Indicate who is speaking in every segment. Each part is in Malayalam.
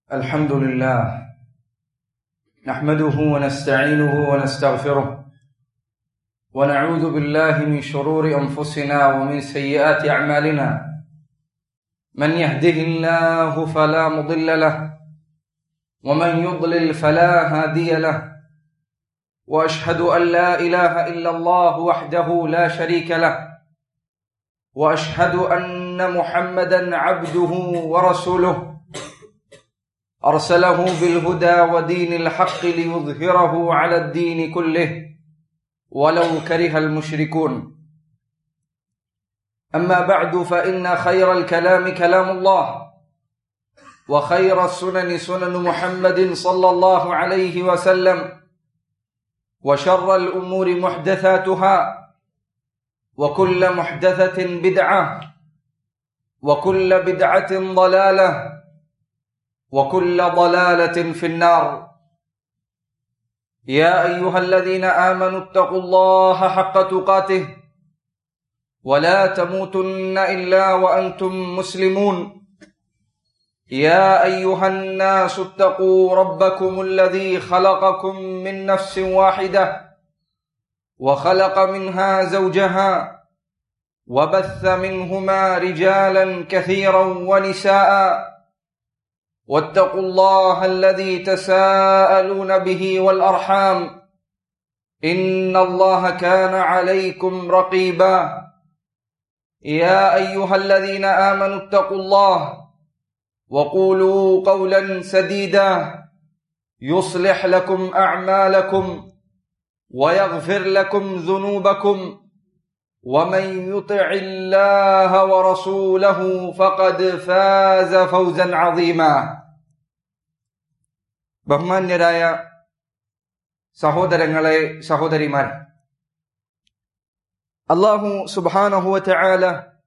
Speaker 1: الحمد لله نحمده ونستعينه ونستغفره ونعوذ بالله من شرور انفسنا ومن سيئات اعمالنا من يهده الله فلا مضل له ومن يضلل فلا هادي له واشهد ان لا اله الا الله وحده لا شريك له واشهد ان محمدا عبده ورسوله ارسله بالهدى ودين الحق ليظهره على الدين كله ولو كره المشركون اما بعد فان خير الكلام كلام الله وخير السنن سنن محمد صلى الله عليه وسلم وشر الامور محدثاتها وكل محدثه بدعه وكل بدعه ضلاله وكل ضلاله في النار يا ايها الذين امنوا اتقوا الله حق تقاته ولا تموتن الا وانتم مسلمون يا ايها الناس اتقوا ربكم الذي خلقكم من نفس واحده وخلق منها زوجها وبث منهما رجالا كثيرا ونساء واتقوا الله الذي تساءلون به والارحام ان الله كان عليكم رقيبا يا ايها الذين امنوا اتقوا الله وقولوا قولا سديدا يصلح لكم اعمالكم ويغفر لكم ذنوبكم ومن يطع الله ورسوله فقد فاز فوزا عظيما ബഹുമാന്യരായ സഹോദരങ്ങളെ സഹോദരിമാർ അള്ളാഹു സുബാനഹുവ ചായാല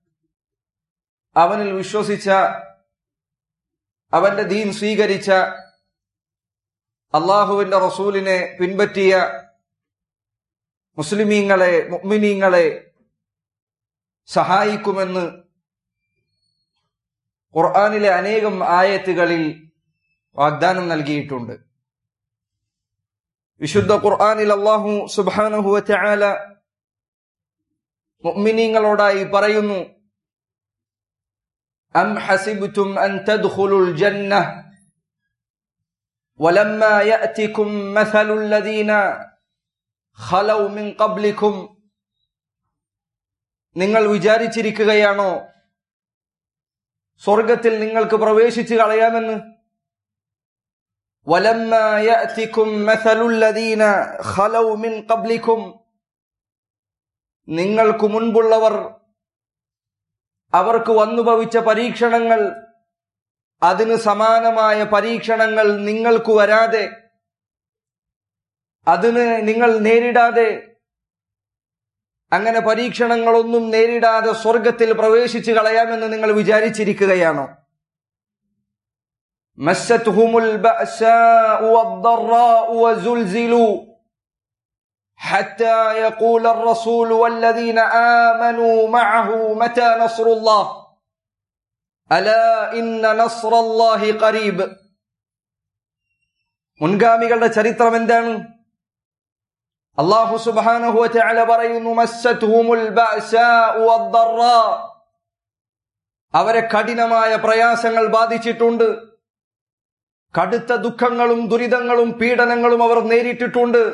Speaker 1: അവനിൽ വിശ്വസിച്ച അവന്റെ ദീൻ സ്വീകരിച്ച അള്ളാഹുവിന്റെ റസൂലിനെ പിൻപറ്റിയ മുസ്ലിമീങ്ങളെ മുഅ്മിനീങ്ങളെ സഹായിക്കുമെന്ന് ഖുർആാനിലെ അനേകം ആയത്തുകളിൽ വാഗ്ദാനം നൽകിയിട്ടുണ്ട് വിശുദ്ധ ഖുർആാനിൽ അള്ളാഹു സുബാനഹുവ ചായാല മുഅ്മിനീങ്ങളോടായി പറയുന്നു أم حسبتم أن تدخلوا الجنة ولما يأتكم مثل الذين خلوا من قبلكم നിങ്ങൾ വിചാരിച്ചിരിക്കുകയാണോ സ്വർഗത്തിൽ നിങ്ങൾക്ക് പ്രവേശിച്ചു കളയാമെന്ന് ولما يأتكم مثل الذين خلوا من قبلكم നിങ്ങൾക്ക് മുൻപുള്ളവർ അവർക്ക് വന്നുഭവിച്ച പരീക്ഷണങ്ങൾ അതിന് സമാനമായ പരീക്ഷണങ്ങൾ നിങ്ങൾക്ക് വരാതെ അതിന് നിങ്ങൾ നേരിടാതെ അങ്ങനെ പരീക്ഷണങ്ങളൊന്നും നേരിടാതെ സ്വർഗത്തിൽ പ്രവേശിച്ചു കളയാമെന്ന് നിങ്ങൾ വിചാരിച്ചിരിക്കുകയാണോ മസ്സത്ഹുമുൽ ബഅസാഉ വദ്ദറാഉ വസുൽസിലു حتى يقول الرسول والذين آمنوا معه متى نصر الله ألا إن نصر الله قريب മുൻഗാമികളുടെ ചരിത്രം എന്താണ് അള്ളാഹു സുബ്ഹാനഹു വതആല പറയുന്നു മസ്സത്ഹുമുൽ ബഅസാഉ വദ്ദറാ അവരെ കഠിനമായ പ്രയാസങ്ങൾ ബാധിച്ചിട്ടുണ്ട് കടുത്ത ദുഃഖങ്ങളും ദുരിതങ്ങളും പീഡനങ്ങളും അവർ നേരിട്ടിട്ടുണ്ട്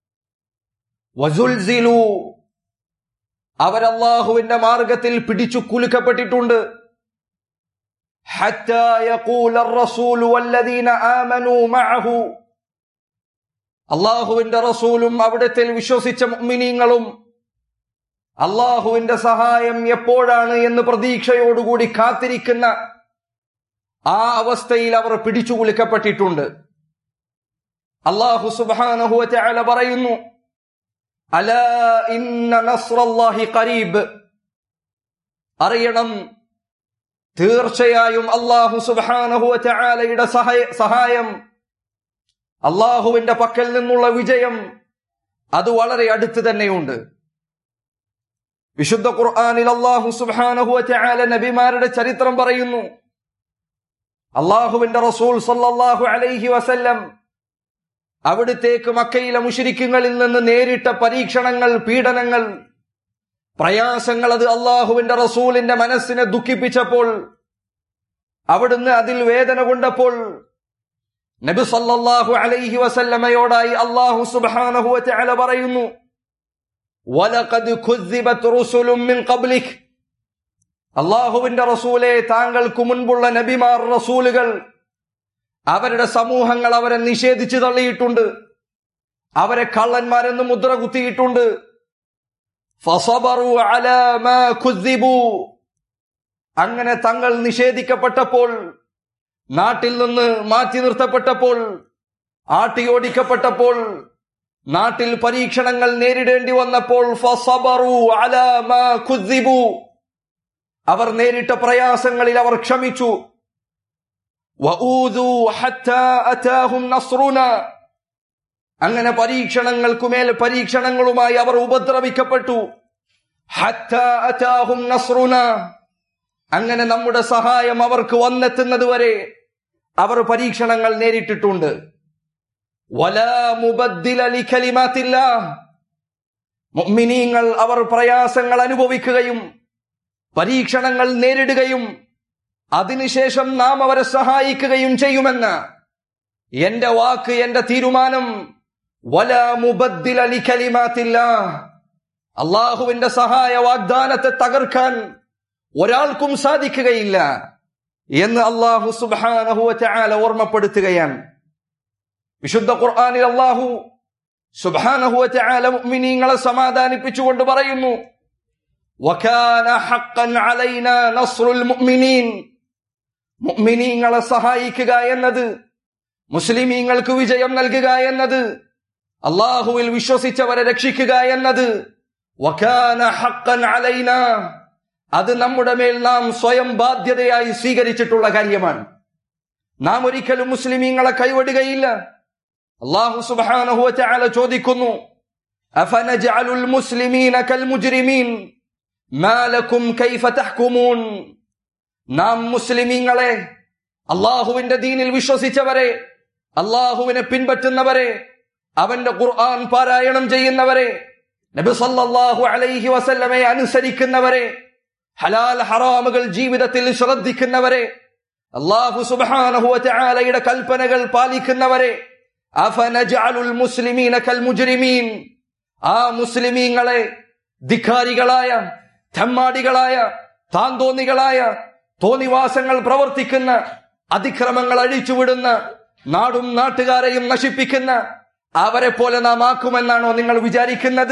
Speaker 1: വസുൽസിലു അവരല്ലാഹുവിന്റെ മാർഗത്തിൽ പിടിച്ചു കുലുക്കപ്പെട്ടിട്ടുണ്ട് حتى يقول الرسول والذين آمنوا معه അള്ളാഹുവിന്റെ റസൂലും അവിടത്തിൽ വിശ്വസിച്ച മുഅ്മിനീങ്ങളും അള്ളാഹുവിന്റെ സഹായം എപ്പോഴാണ് എന്ന് പ്രതീക്ഷയോടുകൂടി കാത്തിരിക്കുന്ന ആ അവസ്ഥയിൽ അവർ പിടിച്ചു കുലുക്കപ്പെട്ടിട്ടുണ്ട് അള്ളാഹു സുബ്ഹാനഹു വതആല പറയുന്നു അലാ ഇന്ന നസ്റല്ലാഹി ഖരീബ് അറിയണം തീർച്ചയായും അള്ളാഹു സുബ്ഹാനഹു വതആലയുടെ സഹായം അള്ളാഹുവിന്റെ പക്കൽ നിന്നുള്ള വിജയം അത് വളരെ അടുത്ത് തന്നെയുണ്ട് വിശുദ്ധ ഖുർആനിൽ അള്ളാഹു സുബ്ഹാനഹു വതആല നബിമാരുടെ ചരിത്രം പറയുന്നു അള്ളാഹുവിന്റെ റസൂൽ സല്ലല്ലാഹു അലൈഹി വസല്ലം അവിടുത്തേക്ക് മക്കയിലെ മുഷിരിക്കുകളിൽ നിന്ന് നേരിട്ട പരീക്ഷണങ്ങൾ പീഡനങ്ങൾ പ്രയാസങ്ങൾ അത് അള്ളാഹുവിന്റെ റസൂലിന്റെ മനസ്സിനെ ദുഃഖിപ്പിച്ചപ്പോൾ അവിടുന്ന് അതിൽ വേദന കൊണ്ടപ്പോൾ നബി സല്ലല്ലാഹു അലൈഹി വസല്ലമയോടായി അള്ളാഹു സുബ്ഹാനഹു വതആല പറയുന്നു വലഖദ് കുസ്സിബത് റുസുലും മിൻ ഖബ്ലിക് അള്ളാഹുവിന്റെ റസൂലെ താങ്കൾക്ക് മുൻപുള്ള നബിമാർ റസൂലുകൾ അവരുടെ സമൂഹങ്ങൾ അവരെ നിഷേധിച്ചു തള്ളിയിട്ടുണ്ട് അവരെ കള്ളന്മാരെന്ന് മുദ്ര കുത്തിയിട്ടുണ്ട് ഫസബറു അലാ മാ കുസ്സിബു അങ്ങനെ തങ്ങൾ നിഷേധിക്കപ്പെട്ടപ്പോൾ നാട്ടിൽ നിന്ന് മാറ്റി നിർത്തപ്പെട്ടപ്പോൾ ആട്ടിയോടിക്കപ്പെട്ടപ്പോൾ നാട്ടിൽ പരീക്ഷണങ്ങൾ നേരിടേണ്ടി വന്നപ്പോൾ ഫസബറു അലാ മാ കുസ്സിബു അവർ നേരിട്ട പ്രയാസങ്ങളിൽ അവർ ക്ഷമിച്ചു വഊദു ഹത്താ അതാഹും നസ്റുന അങ്ങനെ പരീക്ഷണങ്ങൾക്കുമേൽ പരീക്ഷണങ്ങളുമായി അവർ ഉപദ്രവിക്കപ്പെട്ടു ഹത്താ അതാഹും നസ്റുന അങ്ങനെ നമ്മുടെ സഹായം അവർക്ക് വന്നെത്തുന്നത് വരെ അവർ പരീക്ഷണങ്ങൾ നേരിട്ടിട്ടുണ്ട് വലാ മുബദ്ദില ലികലിമാത്തില്ലാഹ് മുഅ്മിനീങ്ങൾ അവർ പ്രയാസങ്ങൾ അനുഭവിക്കുകയും പരീക്ഷണങ്ങൾ നേരിടുകയും അതിനുശേഷം നാം അവരെ സഹായിക്കുകയും ചെയ്യുമെന്ന് എന്റെ വാക്ക് എന്റെ തീരുമാനം വല മുബദ്ദില ലികലിമാത്തില്ല അള്ളാഹുവിന്റെ സഹായ വാഗ്ദാനത്തെ തകർക്കാൻ ഒരാൾക്കും സാധിക്കുകയില്ല എന്ന് അള്ളാഹു സുബ്ഹാനഹു വതആല ഓർമ്മപ്പെടുത്തുകയാണ് വിശുദ്ധ ഖുർആനിൽ അള്ളാഹു സുബ്ഹാനഹു വതആല മുഅ്മിനീങ്ങളെ സമാധാനിപ്പിച്ചുകൊണ്ട് പറയുന്നു വകാന ഹഖ്ഖൻ അലൈനാ നസ്റുൽ മുഅ്മിനീൻ മുഅ്മിനീങ്ങളെ സഹായിക്കുക എന്നത് മുസ്ലിമീങ്ങൾക്ക് വിജയം നൽകുക എന്നത് അള്ളാഹുവിൽ വിശ്വസിച്ചവരെ രക്ഷിക്കുക എന്നത് വകാന ഹഖ്ഖൻ അലൈനാ അത് നമ്മുടെ മേൽ നാം സ്വയം ബാധ്യതയായി സ്വീകരിച്ചിട്ടുള്ള കാര്യമാണ് നാം ഒരിക്കലും മുസ്ലിമീങ്ങളെ കൈവിടുകയില്ല അള്ളാഹു സുബ്ഹാനഹു വതആല ചോദിക്കുന്നു അഫനജഅലുൽ മുസ്ലിമീന കൽ മുജ്രിമീൻ മാലക്കും കൈഫ തഹ്കുമൂൻ നാം മുസ്ലിമീങ്ങളെ അള്ളാഹുവിന്റെ ദീനിൽ വിശ്വസിച്ചവരെ അള്ളാഹുവിനെ പിൻപറ്റുന്നവരെ അവന്റെ ഖുർആൻ പാരായണം ചെയ്യുന്നവരെ നബി സല്ലല്ലാഹു അലൈഹി വസല്ലമയെ അനുസരിക്കുന്നവരെ ഹലാൽ ഹറാമുകൾ ജീവിതത്തിൽ ശ്രദ്ധിക്കുന്നവരെ അള്ളാഹു സുബ്ഹാനഹു വതആലയുടെ കൽപ്പനകൾ പാലിക്കുന്നവരെ അഫനജഅലുൽ മുസ്ലിമീന കൽ മുജ്രിമീൻ ആ മുസ്ലിമീങ്ങളെ ധിക്കാരികളായ തെമ്മാടികളായ താന്തോന്നികളായ തോന്നിവാസങ്ങൾ പ്രവർത്തിക്കുന്ന അതിക്രമങ്ങൾ അഴിച്ചുവിടുന്ന നാടും നാട്ടുകാരെയും നശിപ്പിക്കുന്ന അവരെ പോലെ നാം ആക്കുമെന്നാണോ നിങ്ങൾ വിചാരിക്കുന്നത്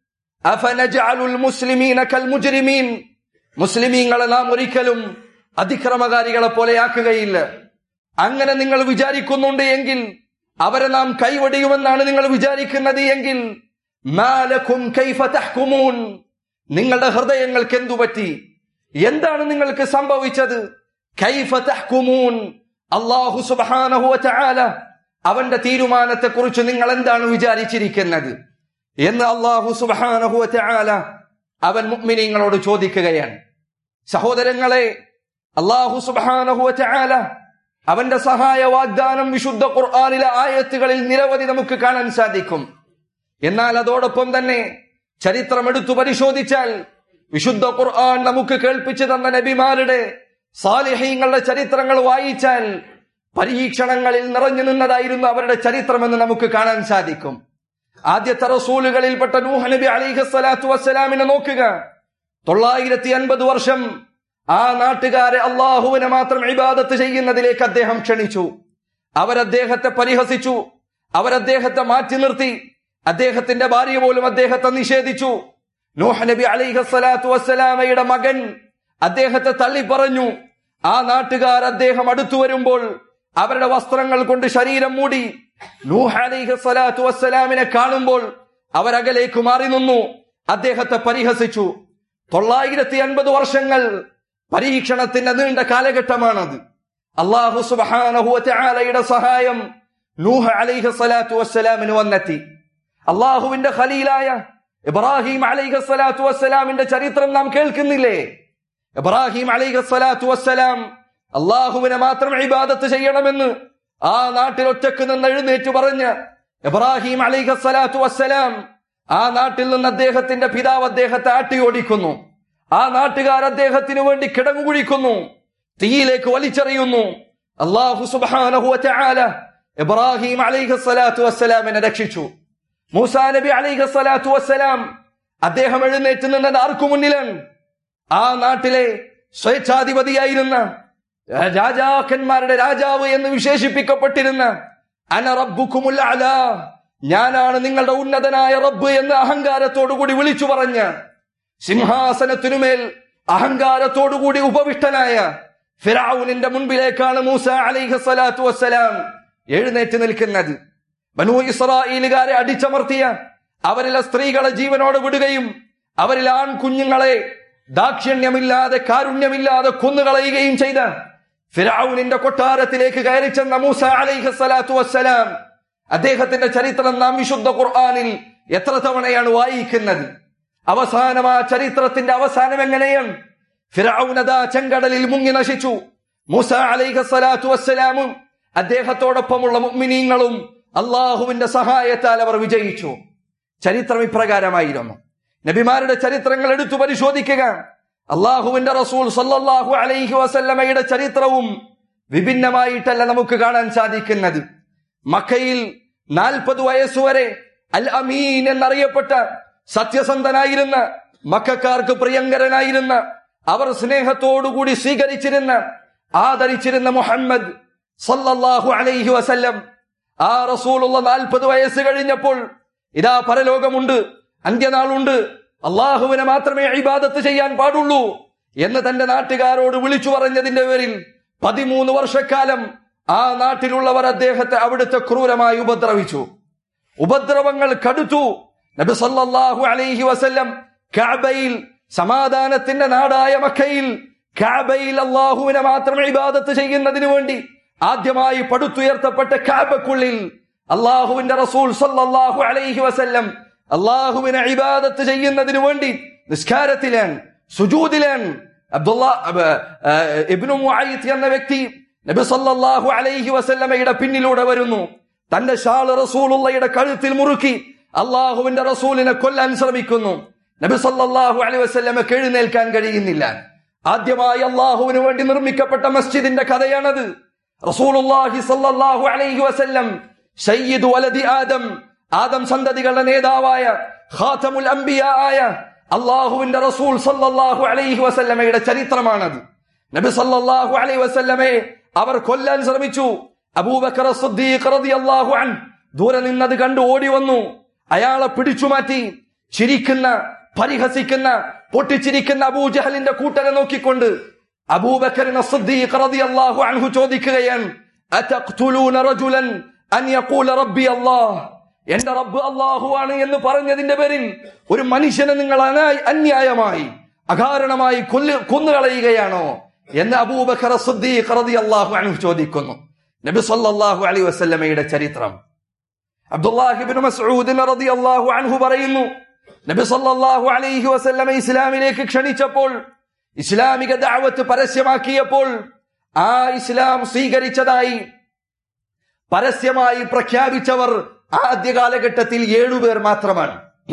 Speaker 1: അഫനജഅലുൽ മുസ്ലിമീന കൽ മുജ്രിമീൻ മുസ്ലിമീങ്ങളെ നാം ഒരിക്കലും അതിക്രമകാരികളെ പോലെ ആക്കുകയില്ല അങ്ങനെ നിങ്ങൾ വിചാരിക്കുന്നുണ്ട് എങ്കിൽ അവരെ നാം കൈവടിയുമെന്നാണ് നിങ്ങൾ വിചാരിക്കുന്നത് എങ്കിൽ മാലക്കും കൈഫ തഹ്കുമൂൻ നിങ്ങളുടെ ഹൃദയങ്ങൾക്ക് എന്തു പറ്റി എന്താണ് നിങ്ങൾക്ക് സംഭവിച്ചത് കൈഫ തഹ്കുമൂൻ അള്ളാഹു സുബ്ഹാനഹു വതആല അവന്റെ തീരുമാനത്തെ കുറിച്ച് നിങ്ങൾ എന്താണ് വിചാരിച്ചിരിക്കുന്നത് എന്ന് അള്ളാഹു സുബ്ഹാനഹു വതആല അവൻ മുഅ്മിനീങ്ങളോട് ചോദിക്കുകയാണ് സഹോദരങ്ങളെ അള്ളാഹു സുബ്ഹാനഹു വതആല അവന്റെ സഹായ വാഗ്ദാനം വിശുദ്ധ ഖുർആനിലെ ആയത്തുകളിൽ നിരവധി നമുക്ക് കാണാൻ സാധിക്കും എന്നാൽ അതോടൊപ്പം തന്നെ ചരിത്രം എടുത്തു പരിശോധിച്ചാൽ വിശുദ്ധ ഖുർആൻ നമുക്ക് കേൾപ്പിച്ചു തന്ന നബിമാരുടെ സാലിഹീങ്ങളുടെ ചരിത്രങ്ങൾ വായിച്ചാൽ പരീക്ഷണങ്ങളിൽ നിറഞ്ഞു നിന്നതായിരുന്നു അവരുടെ ചരിത്രമെന്ന് നമുക്ക് കാണാൻ സാധിക്കും ആദ്യത്തെ റസൂലുകളിൽപ്പെട്ട നൂഹ് നബി അലിഹി സ്വലാത്തു വസ്സലാമിനെ നോക്കുക തൊള്ളായിരത്തി അൻപത് വർഷം ആ നാട്ടുകാരെ അള്ളാഹുവിനെ മാത്രം ഇബാദത്ത് ചെയ്യുന്നതിലേക്ക് അദ്ദേഹം ക്ഷണിച്ചു അവരദ്ദേഹത്തെ പരിഹസിച്ചു അവരദ്ദേഹത്തെ മാറ്റി നിർത്തി അദ്ദേഹത്തിന്റെ ഭാര്യ പോലും അദ്ദേഹത്തെ നിഷേധിച്ചു നൂഹ് നബി അലിഹി സ്വലാത്തു വസ്സലാമയുടെ മകൻ അദ്ദേഹത്തെ തള്ളി പറഞ്ഞു ആ നാട്ടുകാർ അദ്ദേഹം അടുത്തു വരുമ്പോൾ അവരുടെ വസ്ത്രങ്ങൾ കൊണ്ട് ശരീരം മൂടി നൂഹ് അലിഹി സ്വലാത്തു വസ്സലാമിനെ കാണുമ്പോൾ അവരകലേക്ക് മാറി നിന്നു അദ്ദേഹത്തെ പരിഹസിച്ചു തൊള്ളായിരത്തി അൻപത് വർഷങ്ങൾ പരീക്ഷണത്തിന്റെ നീണ്ട കാലഘട്ടമാണത് അള്ളാഹു സുബാനഹുലയുടെ സഹായം നൂഹ് അലിഹി സ്വലാത്തു വസ്സലാമിന് വന്നെത്തി അള്ളാഹുവിന്റെ ഖലീലായ ഇബ്രാഹിം അലിഹി സ്വലാത്തു വസ്സലാമിന്റെ ചരിത്രം നാം കേൾക്കുന്നില്ലേ ഇബ്രാഹിം അലിഹി സ്വലാത്തു വസ്സലാം അള്ളാഹുവിനെ മാത്രം ഇബാദത്ത് ചെയ്യണമെന്ന് ആ നാട്ടിൽ ഒറ്റക്ക് നിന്ന് എഴുന്നേറ്റ് പറഞ്ഞ് ഇബ്രാഹിം അലിഹ സ്വലാത്തു വസ്സലാം ആ നാട്ടിൽ നിന്ന് അദ്ദേഹത്തിന്റെ പിതാവ് അദ്ദേഹത്തെ ആട്ടിയോടിക്കുന്നു ആ നാട്ടുകാർ അദ്ദേഹത്തിന് വേണ്ടി കിടങ്ങു കുഴിക്കുന്നു തീയിലേക്ക് വലിച്ചെറിയുന്നു അള്ളാഹു സുബാനഹു ചാല ഇബ്രാഹിം അലിഹ സ്വലാത്തു വസ്സലാമിനെ രക്ഷിച്ചു മൂസാ നബി അലിഹ സ്വലാത്തു വസ്സലാം അദ്ദേഹം എഴുന്നേറ്റ് നിന്നത് ആർക്കു മുന്നിലാണ് ആ നാട്ടിലെ സ്വേച്ഛാധിപതിയായിരുന്ന രാജാക്കന്മാരുടെ രാജാവ് എന്ന് വിശേഷിപ്പിക്കപ്പെട്ടിരുന്ന അന റബ്ബുക്കുമുൽ അല ഞാനാണ് നിങ്ങളുടെ ഉന്നതനായ റബ്ബ് എന്ന് അഹങ്കാരത്തോടുകൂടി വിളിച്ചു പറഞ്ഞ സിംഹാസനത്തിനുമേൽ അഹങ്കാരത്തോടുകൂടി ഉപവിഷ്ടനായ ഫിറാവുനിന്റെ മുൻപിലേക്കാണ് മൂസ അലൈഹി സ്വലാത്തു വസ്സലാം എഴുന്നേറ്റ് നിൽക്കുന്നത് ബനു ഇസ്രായേലുകാരെ അടിച്ചമർത്തിയ അവരിലെ സ്ത്രീകളെ ജീവനോട് വിടുകയും അവരിൽ ആൺകുഞ്ഞുങ്ങളെ ദാക്ഷിണ്യമില്ലാതെ കാരുണ്യമില്ലാതെ കൊന്നുകളയുകയും ചെയ്ത ഫിറാവുനിന്റെ കൊട്ടാരത്തിലേക്ക് കയറി ചെന്ന മൂസ അലൈഹി സ്വലാത്തു വസ്സലാം അദ്ദേഹത്തിന്റെ ചരിത്രം നാം വിശുദ്ധ ഖുർആാനിൽ എത്ര തവണയാണ് വായിക്കുന്നത് അവസാനം ആ ചരിത്രത്തിന്റെ അവസാനം എങ്ങനെയാണ് ഫിറൌനത ചെങ്കടലിൽ മുങ്ങി നശിച്ചു മൂസ അലൈഹി സ്വലാത്തു വസ്സലാമും അദ്ദേഹത്തോടൊപ്പമുള്ള മുഅ്മിനീങ്ങളും അള്ളാഹുവിന്റെ സഹായത്താൽ അവർ വിജയിച്ചു ചരിത്രം ഇപ്രകാരമായിരുന്നു നബിമാരുടെ ചരിത്രങ്ങൾ എടുത്തു പരിശോധിക്കുക അള്ളാഹുവിന്റെ റസൂൽ സല്ലല്ലാഹു അലൈഹി വസല്ലമയുടെ ചരിത്രവും വിഭിന്നമായിട്ടല്ല നമുക്ക് കാണാൻ സാധിക്കുന്നത് മക്കയിൽ നാൽപ്പത് വയസ്സുവരെ അൽ അമീൻ എന്നറിയപ്പെട്ട സത്യസന്ധനായിരുന്ന മക്കാർക്ക് പ്രിയങ്കരനായിരുന്ന അവർ സ്നേഹത്തോടുകൂടി സ്വീകരിച്ചിരുന്ന ആദരിച്ചിരുന്ന മുഹമ്മദ് സല്ലല്ലാഹു അലൈഹി വസല്ലം ആ റസൂലുള്ള നാൽപ്പത് വയസ്സ് കഴിഞ്ഞപ്പോൾ ഇതാ പരലോകമുണ്ട് അന്ത്യനാളുണ്ട് അള്ളാഹുവിനെ മാത്രമേ ഇബാദത്ത് ചെയ്യാൻ പാടുള്ളൂ എന്ന് തന്റെ നാട്ടുകാരോട് വിളിച്ചു പറഞ്ഞതിന്റെ പേരിൽ പതിമൂന്ന് വർഷക്കാലം ആ നാട്ടിലുള്ളവർ അദ്ദേഹത്തെ അവിടുത്തെ ക്രൂരമായി ഉപദ്രവിച്ചു ഉപദ്രവങ്ങൾ കടുത്തു നബി സല്ലല്ലാഹു അലൈഹി വസല്ലം കഅബയിൽ സമാധാനത്തിന്റെ നാടായ മക്കയിൽ കഅബയിൽ അള്ളാഹുവിനെ മാത്രം ഇബാദത്ത് ചെയ്യുന്നതിന് വേണ്ടി ആദ്യമായി പടുത്തുയർത്തപ്പെട്ട കഅബക്കുള്ളിൽ അള്ളാഹുവിന്റെ റസൂൽ സല്ലല്ലാഹു അലൈഹി വസല്ലം അള്ളാഹുവിനെ ഇബാദത്ത് ചെയ്യുന്നതിന് വേണ്ടി നിസ്കാരത്തിലാണ് സുജൂദിലാണ് അബ്ദുള്ള ഇബ്നു മുഅയ്യിത്ത് എന്ന വ്യക്തി നബി സല്ലല്ലാഹു അലൈഹി വസല്ലമയുടെ പിന്നിലൂടെ വരുന്നു തന്റെ ഷാൾ റസൂലുള്ളയുടെ കഴുത്തിൽ മുറുക്കി അള്ളാഹുവിന്റെ റസൂലിനെ കൊല്ലാൻ ശ്രമിക്കുന്നു നബി സല്ലല്ലാഹു അലൈഹി വസല്ലമക്ക് എഴുന്നേൽക്കാൻ കഴിയുന്നില്ല ആദ്യമായി അള്ളാഹുവിന് വേണ്ടി നിർമ്മിക്കപ്പെട്ട മസ്ജിദിന്റെ കഥയാണത് റസൂലുള്ളാഹി സല്ലല്ലാഹു അലൈഹി വസല്ലം സയ്യിദ് വലദി ആദം ആദം സന്തതികളുടെ നേതാവായ ഖാതമുൽ അംബിയ ആയ അള്ളാഹുവിന്റെ റസൂൽ സല്ലല്ലാഹു അലൈഹി വസല്ലമയുടെ ചരിത്രമാണത് നബി സല്ലല്ലാഹു അലൈഹി വസല്ലമയെ അവർ കൊല്ലാൻ ശ്രമിച്ചു അബൂബക്കർ സിദ്ദീഖ് റളിയല്ലാഹു അൻ ദൂരെ നിന്നത് കണ്ടു ഓടി വന്നു അയാളെ പിടിച്ചു മാറ്റി ചിരിക്കുന്ന പരിഹസിക്കുന്ന പൊട്ടിച്ചിരിക്കുന്ന അബൂജഹലിന്റെ കൂട്ടരെ നോക്കിക്കൊണ്ട് അബൂബക്കറിന് സിദ്ദീഖ് റളിയല്ലാഹു അൻഹു ചോദിക്കുകയാണ് അതഖ്തുലൂന റജുലൻ അൻ യഖൂല റബ്ബി അല്ലാഹ് എന്റെ റബ്ബ് അള്ളാഹു ആണ് എന്ന് പറഞ്ഞതിന്റെ പേരിൽ ഒരു മനുഷ്യനെ നിങ്ങൾ അനാ- അന്യായമായി അകാരണമായി കൊല്ല് കൊന്നുകളയുകയാണോ എന്ന് അബൂബക്കർ സിദ്ദീഖ് റളിയല്ലാഹു അൻഹു ചോദിക്കുന്നു നബി സല്ലല്ലാഹു അലൈഹി വസല്ലമയുടെ ചരിത്രം അബ്ദുല്ലാഹിബ്നു മസ്ഊദ് റളിയല്ലാഹു അൻഹു പറയുന്നു നബി സല്ലല്ലാഹു അലൈഹി വസല്ലമ ഇസ്ലാമിലേക്ക് ക്ഷണിച്ചപ്പോൾ ഇസ്ലാമിക ദഅവത്ത് പരസ്യമാക്കിയപ്പോൾ ആ ഇസ്ലാം സ്വീകരിച്ചതായി പരസ്യമായി പ്രഖ്യാപിച്ചവർ ആദ്യ കാലഘട്ടത്തിൽ ഏഴുപേർ മാത്രമാണ്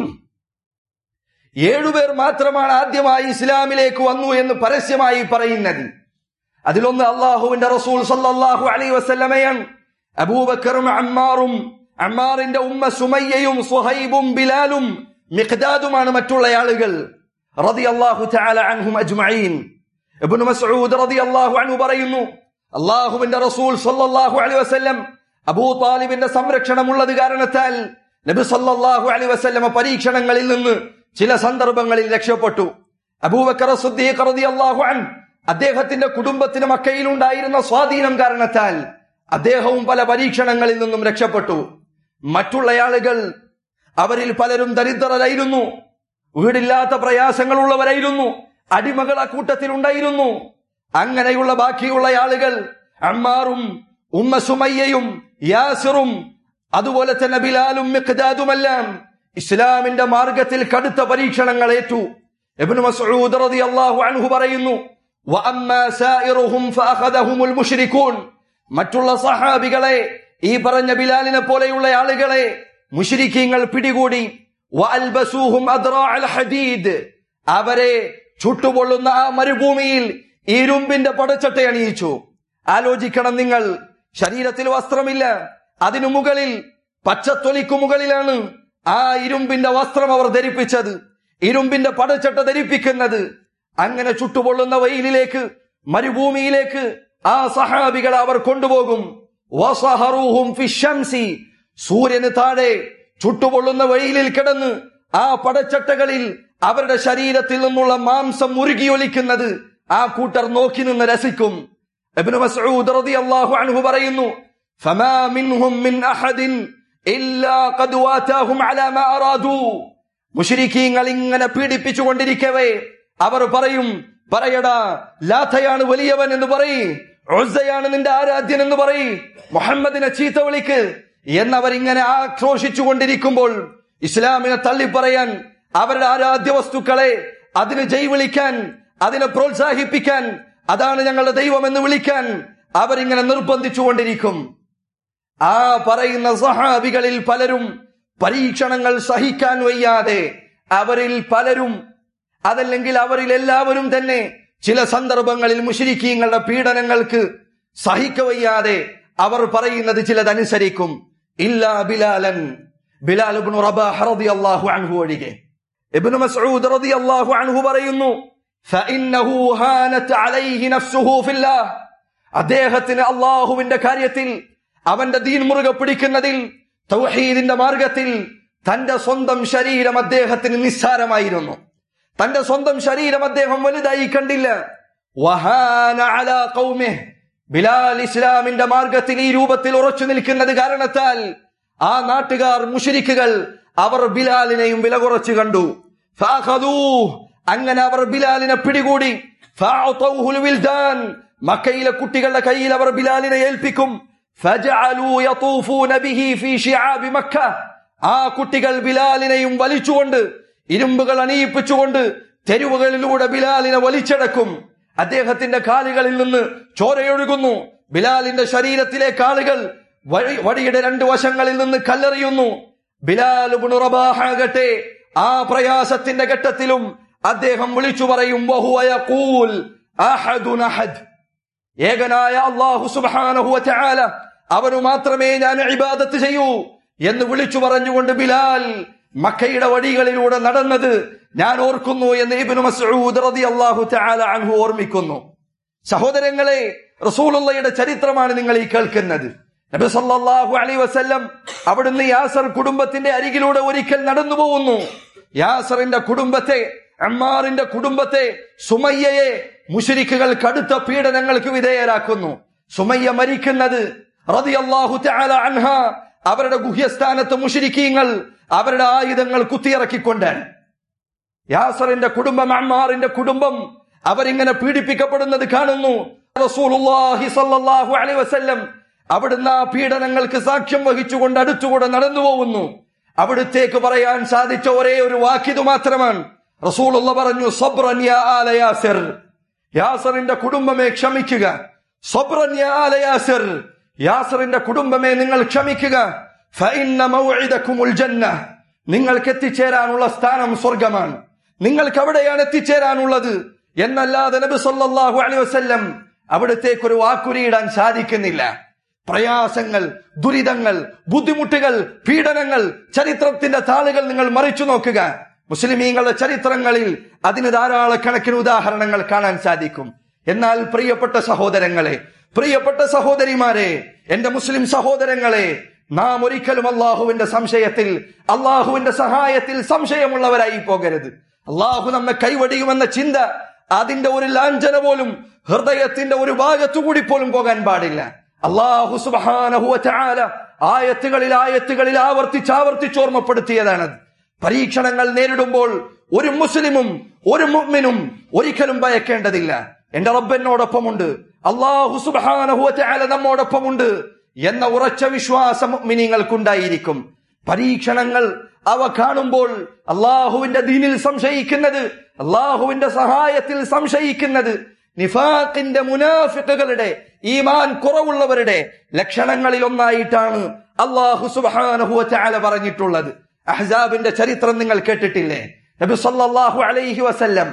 Speaker 1: ഏഴുപേർ മാത്രമാണ് ആദ്യമായി ഇസ്ലാമിലേക്ക് വന്നു എന്ന് പരസ്യമായി പറയുന്നത് അതിലൊന്ന് അള്ളാഹുവിന്റെ റസൂൽ സല്ലല്ലാഹു അലൈഹി വസല്ലമയാണ് അബൂബക്കറും അമ്മാറും അമ്മാറിന്റെ ഉമ്മ സുമയ്യയും സുഹൈബും ബിലാലും മിഖ്ദാദുമാണ് മറ്റുള്ള ആളുകൾ റളിയല്ലാഹു തആല അൻഹും അജ്മഈൻ ഇബ്നു മസ്ഊദ് റളിയല്ലാഹു അൻഹു പറയുന്നു അള്ളാഹുവിന്റെ റസൂൽ സല്ലല്ലാഹു അലൈഹി വസല്ലം അബൂ താലിബിന്റെ സംരക്ഷണമുള്ളത് കാരണത്താൽ നബി സല്ലല്ലാഹു അലൈഹി വസല്ലമ പരീക്ഷണങ്ങളിൽ നിന്ന് ചില സന്ദർഭങ്ങളിൽ രക്ഷപ്പെട്ടു അബൂബക്കർ സിദ്ദീഖ് റളിയല്ലാഹു അൻഹു അദ്ദേഹത്തിന്റെ കുടുംബത്തിന് മക്കയിൽ ഉണ്ടായിരുന്ന സ്വാധീനം കാരണത്താൽ അദ്ദേഹവും പല പരീക്ഷണങ്ങളിൽ നിന്നും രക്ഷപ്പെട്ടു മറ്റുള്ള ആളുകൾ അവരിൽ പലരും ദരിദ്രരായിരുന്നു വീടില്ലാത്ത പ്രയാസങ്ങളുള്ളവരായിരുന്നു അടിമകൾ ആ കൂട്ടത്തിൽ ഉണ്ടായിരുന്നു അങ്ങനെയുള്ള ബാക്കിയുള്ള ആളുകൾ അമ്മാറും ഉമ്മ സുമയ്യയും യാസിറും അതുപോലെ തന്നെ ബിലാലും മിഖ്ദാദുമെല്ലാം ഇസ്ലാമിന്റെ മാർഗത്തിൽ കടുത്ത പരീക്ഷണങ്ങൾ ഏറ്റു ഇബ്നു മസ്ഊദ് റളിയല്ലാഹു അൻഹു പറയുന്നു وأما سائرهم فأخذهم المشركون മറ്റുള്ള സഹാബികളെ ഈ പറഞ്ഞ ബിലാലിനെ പോലെയുള്ള ആളുകളെ മുഷിരിക്കീങ്ങൾ പിടികൂടി വഅൽബസൂഹും അദ്റാഅൽ ഹദീദ് അവരെ ചുട്ടുപൊള്ളുന്ന ആ മരുഭൂമിയിൽ ഇരുമ്പിന്റെ പടച്ചട്ട അണിയിച്ചു ആലോചിക്കണം നിങ്ങൾ ശരീരത്തിൽ വസ്ത്രമില്ല അതിനു മുകളിൽ പച്ചത്തൊലിക്കു മുകളിലാണ് ആ ഇരുമ്പിന്റെ വസ്ത്രം അവർ ധരിപ്പിച്ചത് ഇരുമ്പിന്റെ പടച്ചട്ട ധരിപ്പിക്കുന്നത് അങ്ങനെ ചുട്ടുപൊള്ളുന്ന വെയിലിലേക്ക് മരുഭൂമിയിലേക്ക് ആ സഹാബികളെ അവർ കൊണ്ടുപോകും വസഹറൂഹും ഫിശംസി സൂര്യന് താഴെ ചുട്ടുപൊള്ളുന്ന വെയിലിൽ കിടന്ന് ആ പടച്ചട്ടകളിൽ അവരുടെ ശരീരത്തിൽ നിന്നുള്ള മാംസം മുറുകിയൊലിക്കുന്നത് ആ കൂട്ടർ നോക്കി നിന്ന് രസിക്കും ഇബ്നു മസ്ഊദ് റളിയല്ലാഹു അൻഹു പറയുന്നു ഫമാ മിൻഹും മിൻ അഹദിൻ ഇല്ലാ ഖദ് വാതാഹും അലാ മാ അറാദു മുശ്രിക്കീങ്ങൾ ഇങ്ങനെ പീഡിപ്പിച്ചുകൊണ്ടിരിക്കവേ അവർ പറയും പറയടാ ലാഥയാണ് വലിയവൻ എന്ന് പറയ് ഉസ്സയാണ് നിന്റെ ആരാധ്യൻ എന്ന് പറയ് മുഹമ്മദിനെ ചീത്ത വിളിക്ക് എന്നവരിങ്ങനെ ആക്രോശിച്ചു കൊണ്ടിരിക്കുമ്പോൾ ഇസ്ലാമിനെ തള്ളിപ്പറയാൻ അവരുടെ ആരാധ്യ വസ്തുക്കളെ അതിന് ജയ് വിളിക്കാൻ അതിനെ പ്രോത്സാഹിപ്പിക്കാൻ അതാണ് ഞങ്ങളുടെ ദൈവം എന്ന് വിളിക്കാൻ അവരിങ്ങനെ നിർബന്ധിച്ചുകൊണ്ടിരിക്കും ആ പറയുന്ന സഹാബികളിൽ പലരും പരീക്ഷണങ്ങൾ സഹിക്കാൻ വയ്യാതെ അവരിൽ പലരും അതല്ലെങ്കിൽ അവരിൽ എല്ലാവരും തന്നെ ചില സന്ദർഭങ്ങളിൽ മുഷിരിക്കീങ്ങളുടെ പീഡനങ്ങൾക്ക് സഹിക്കവയ്യാതെ അവർ പറയുന്നത് ചിലതനുസരിക്കും ഇല്ല ബിലാലൻ ബിലാൽ ഇബ്നു റബാഹ് റളിയല്ലാഹു അൻഹു ഒഴികെ ഇബ്നു മസ്ഊദ് റളിയല്ലാഹു അൻഹു പറയുന്നു ഫഇന്നഹു ഹാനത് അലൈഹി നഫ്സുഹു ഫില്ലാഹ് അദ്ദേഹത്തിന് അള്ളാഹുവിന്റെ കാര്യത്തിൽ അവന്റെ ദീൻ മുറുകെ പിടിക്കുന്നതിൽ തൗഹീദിന്റെ മാർഗത്തിൽ തന്റെ സ്വന്തം ശരീരം അദ്ദേഹത്തിന് നിസ്സാരമായിരുന്നു തന്റെ സ്വന്തം ശരീരം അദ്ദേഹം വലുതായി കണ്ടില്ല വഹാന അലാ ഖൗമിഹ്. ബിലാൽ ഇസ്ലാമിന്റെ മാർഗത്തിൽ ഈ രൂപത്തിൽ ഉറച്ചു നിൽക്കുന്നത് കാരണത്താൽ ആ നാട്ടുകാർ മുഷിരിക്കുകൾ അവർ ബിലാലിനെയും വില കുറച്ചു കണ്ടു ഫാഖദൂഹ്. അങ്ങനെ അവർ ബിലാലിനെ പിടികൂടി ഫഅതൗഹുൽ വിൽദാൻ. മക്കയിലെ കുട്ടികളുടെ കയ്യിൽ അവർ ബിലാലിനെ ഏൽപ്പിക്കും ഫജഅലൂ യതൂഫൂന ബിഹി ഫീ ശിആബി മക്ക ആ കുട്ടികൾ ബിലാലിനെയും വലിച്ചുകൊണ്ട് ഇരുമ്പുകൾ അണിയിപ്പിച്ചുകൊണ്ട് തെരുവുകളിലൂടെ ബിലാലിനെ വലിച്ചടക്കും അദ്ദേഹത്തിന്റെ കാലുകളിൽ നിന്ന് ചോരയൊഴുകുന്നു ബിലാലിന്റെ ശരീരത്തിലെ കാലുകൾ വഴി വടിയുടെ രണ്ട് വശങ്ങളിൽ നിന്ന് കല്ലെറിയുന്നു ബിലാൽ ഇബ്നു റബാഹ് ആകട്ടെ ആ പ്രയാസത്തിന്റെ ഘട്ടത്തിലും അദ്ദേഹം വിളിച്ചു പറയും വഹുവ യഖൂൽ അഹദുൻ അഹദ് ഏകനായ അള്ളാഹു സുബ്ഹാനഹു വതആല അവനു മാത്രമേ ഞാൻ ഇബാദത്ത് ചെയ്യൂ എന്ന് വിളിച്ചു പറഞ്ഞുകൊണ്ട് ബിലാൽ മക്കയുടെ വഴികളിലൂടെ നടന്നത് ഞാൻ ഓർക്കുന്നു എന്ന് ഇബ്നു മസ്ഊദ് റളിയല്ലാഹു തആല അൻഹു ഓർമ്മിക്കുന്നു സഹോദരങ്ങളെ റസൂലുള്ളയുടെ ചരിത്രമാണ് നിങ്ങൾ ഈ കേൾക്കുന്നത് നബി സല്ലല്ലാഹു അലൈഹി വസല്ലം അവിടുന്ന് യാസർ കുടുംബത്തിന്റെ അരികിലൂടെ ഒരിക്കൽ നടന്നു പോകുന്നു യാസറിന്റെ കുടുംബത്തെ അമ്മാറിന്റെ കുടുംബത്തെ സുമയ്യയെ മുഷരിക്കുകൾ കടുത്ത പീഡനങ്ങൾക്ക് വിധേയരാക്കുന്നു സുമയ്യ മരിക്കുന്നത് റളിയല്ലാഹു തആല അൻഹ അവരുടെ ഗുഹ്യസ്ഥാനത്ത് മുഷരിക്കീങ്ങൾ അവരുടെ ആയുധങ്ങൾ കുത്തിയിറക്കിക്കൊണ്ട് യാസറിന്റെ കുടുംബം അമ്മാറിന്റെ കുടുംബം അവരിങ്ങനെ പീഡിപ്പിക്കപ്പെടുന്നത് കാണുന്നു റസൂലുള്ളാഹി സ്വല്ലല്ലാഹു അലൈഹി വസല്ലം അവിടുന്ന് ആ പീഡനങ്ങൾക്ക് സാക്ഷ്യം വഹിച്ചുകൊണ്ട് അടുത്തുകൂടെ നടന്നു പോകുന്നു അവിടുത്തേക്ക് പറയാൻ സാധിച്ച ഒരേ ഒരു വാക്കിത് മാത്രമാണ് റസൂലുള്ള പറഞ്ഞു സബ്രൻ യാ ആല യാസിർ യാസറിന്റെ കുടുംബമേ ക്ഷമിക്കുക സബ്രൻ യാ ആല യാസിർ യാസറിന്റെ കുടുംബമേ നിങ്ങൾ ക്ഷമിക്കുക ഫഇന്ന മൗഇദകുമുൽ ജന്ന നിങ്ങൾക്ക് എത്തിച്ചേരാനുള്ള സ്ഥാനം സ്വർഗമാണ് നിങ്ങൾക്ക് അവിടെയാണ് എത്തിച്ചേരാനുള്ളത് എന്നല്ലാതെ നബി സല്ലല്ലാഹു അലൈഹി വസല്ലം അവിടത്തേക്ക് ഒരു വാക്കുരിയിടാൻ സാധിക്കുന്നില്ല പ്രയാസങ്ങൾ ദുരിതങ്ങൾ ബുദ്ധിമുട്ടുകൾ പീഡനങ്ങൾ ചരിത്രത്തിന്റെ താളുകൾ നിങ്ങൾ മറിച്ചു നോക്കുക മുസ്ലിമീങ്ങളുടെ ചരിത്രങ്ങളിൽ അതിന് ധാരാളക്കണക്കിന് ഉദാഹരണങ്ങൾ കാണാൻ സാധിക്കും എന്നാൽ പ്രിയപ്പെട്ട സഹോദരങ്ങളെ പ്രിയപ്പെട്ട സഹോദരിമാരെ എന്റെ മുസ്ലിം സഹോദരങ്ങളെ നാം ഒരിക്കലും അള്ളാഹുവിന്റെ സംശയത്തിൽ അള്ളാഹുവിന്റെ സഹായത്തിൽ സംശയമുള്ളവരായി പോകരുത് അള്ളാഹു നമ്മെ കൈവടിയുമെന്ന ചിന്ത അതിന്റെ ഒരു ലാഞ്ചന പോലും ഹൃദയത്തിന്റെ ഒരു ഭാഗത്തുകൂടി പോലും പോകാൻ പാടില്ല അള്ളാഹു സുബാനഹുവ ആയത്തുകളിൽ ആയത്തുകളിൽ ആവർത്തിച്ച് ആവർത്തിച്ച് ഓർമ്മപ്പെടുത്തിയതാണത് പരീക്ഷണങ്ങൾ നേരിടുമ്പോൾ ഒരു മുസ്ലിമും ഒരു മുഅ്മിനും ഒരിക്കലും ഭയക്കേണ്ടതില്ല എന്റെ റബ്ബെന്നോടൊപ്പമുണ്ട് അള്ളാഹു സുബാനഹുവ നമ്മോടൊപ്പമുണ്ട് എന്ന ഉറച്ച വിശ്വാസം മുഅ്മിനീങ്ങൾക്കുണ്ടായിരിക്കും പരീക്ഷണങ്ങൾ അവ കാണുമ്പോൾ അള്ളാഹുവിന്റെ ദീനിൽ സംശയിക്കുന്നത് അള്ളാഹുവിന്റെ സഹായത്തിൽ സംശയിക്കുന്നത് നിഫാഖിന്റെ മുനാഫിക്കുകളുടെ ഈമാൻ കുറവുള്ളവരുടെ ലക്ഷണങ്ങളിൽ ഒന്നായിട്ടാണ് അള്ളാഹു സുബ്ഹാനഹു വതആല പറഞ്ഞിട്ടുള്ളത് അഹ്സാബിന്റെ ചരിത്രം നിങ്ങൾ കേട്ടിട്ടില്ലേ നബി സല്ലല്ലാഹു അലൈഹി വസല്ലം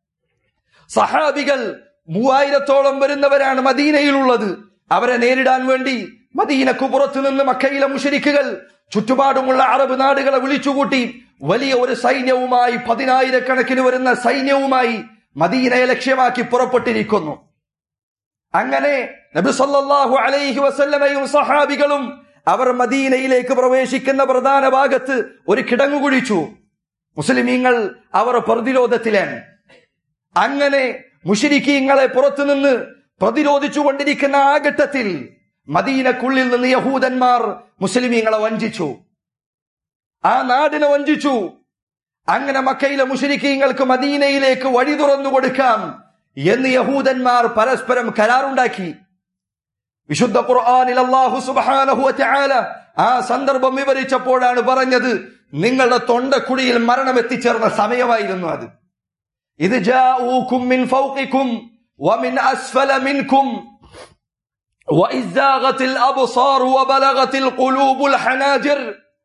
Speaker 1: സഹാബികൾ മൂവായിരത്തോളം വരുന്നവരാണ് മദീനയിലുള്ളത് അവരെ നേരിടാൻ വേണ്ടി മദീനക്കു പുറത്തു നിന്ന് മക്കയിലെ മുഷരിക്കുകൾ ചുറ്റുപാടുമുള്ള അറബ് നാടുകളെ വിളിച്ചുകൂട്ടി വലിയ ഒരു സൈന്യവുമായി പതിനായിരക്കണക്കിന് വരുന്ന സൈന്യവുമായി മദീനയെ ലക്ഷ്യമാക്കി പുറപ്പെട്ടിരിക്കുന്നു അങ്ങനെ നബി സല്ലല്ലാഹു അലൈഹി വസല്ലമയും സഹാബികളും അവർ മദീനയിലേക്ക് പ്രവേശിക്കുന്ന പ്രധാന ഭാഗത്ത് ഒരു കിടങ്ങു കുഴിച്ചു മുസ്ലിമീങ്ങൾ അവർ പ്രതിരോധത്തിലാണ് അങ്ങനെ മുഷിരിക്കീങ്ങളെ പുറത്തുനിന്ന് പ്രതിരോധിച്ചു കൊണ്ടിരിക്കുന്ന ആ ഘട്ടത്തിൽ മദീനക്കുള്ളിൽ നിന്ന് യഹൂദന്മാർ മുസ്ലിമീങ്ങളെ വഞ്ചിച്ചു ആ നാടിനെ വഞ്ചിച്ചു അങ്ങനെ മക്കയിലെ മുഷരിക്കീങ്ങൾക്ക് മദീനയിലേക്ക് വഴി തുറന്നു കൊടുക്കാം എന്ന് യഹൂദന്മാർ പരസ്പരം കരാറുണ്ടാക്കി വിശുദ്ധ ഖുർആനിൽ അല്ലാഹു സുബ്ഹാനഹു വതആല ആ സന്ദർഭം വിവരിച്ചപ്പോഴാണ് പറഞ്ഞത് നിങ്ങളുടെ തൊണ്ടക്കുഴിയിൽ മരണം എത്തിച്ചേർന്ന സമയമായിരുന്നു അത് ഇത് ജാഊകും മിൻ ഫൗഖികും വമിൻ അസ്ഫല മിൻകും وإذ زاغت الأبصار وبلغت القلوب الحناجر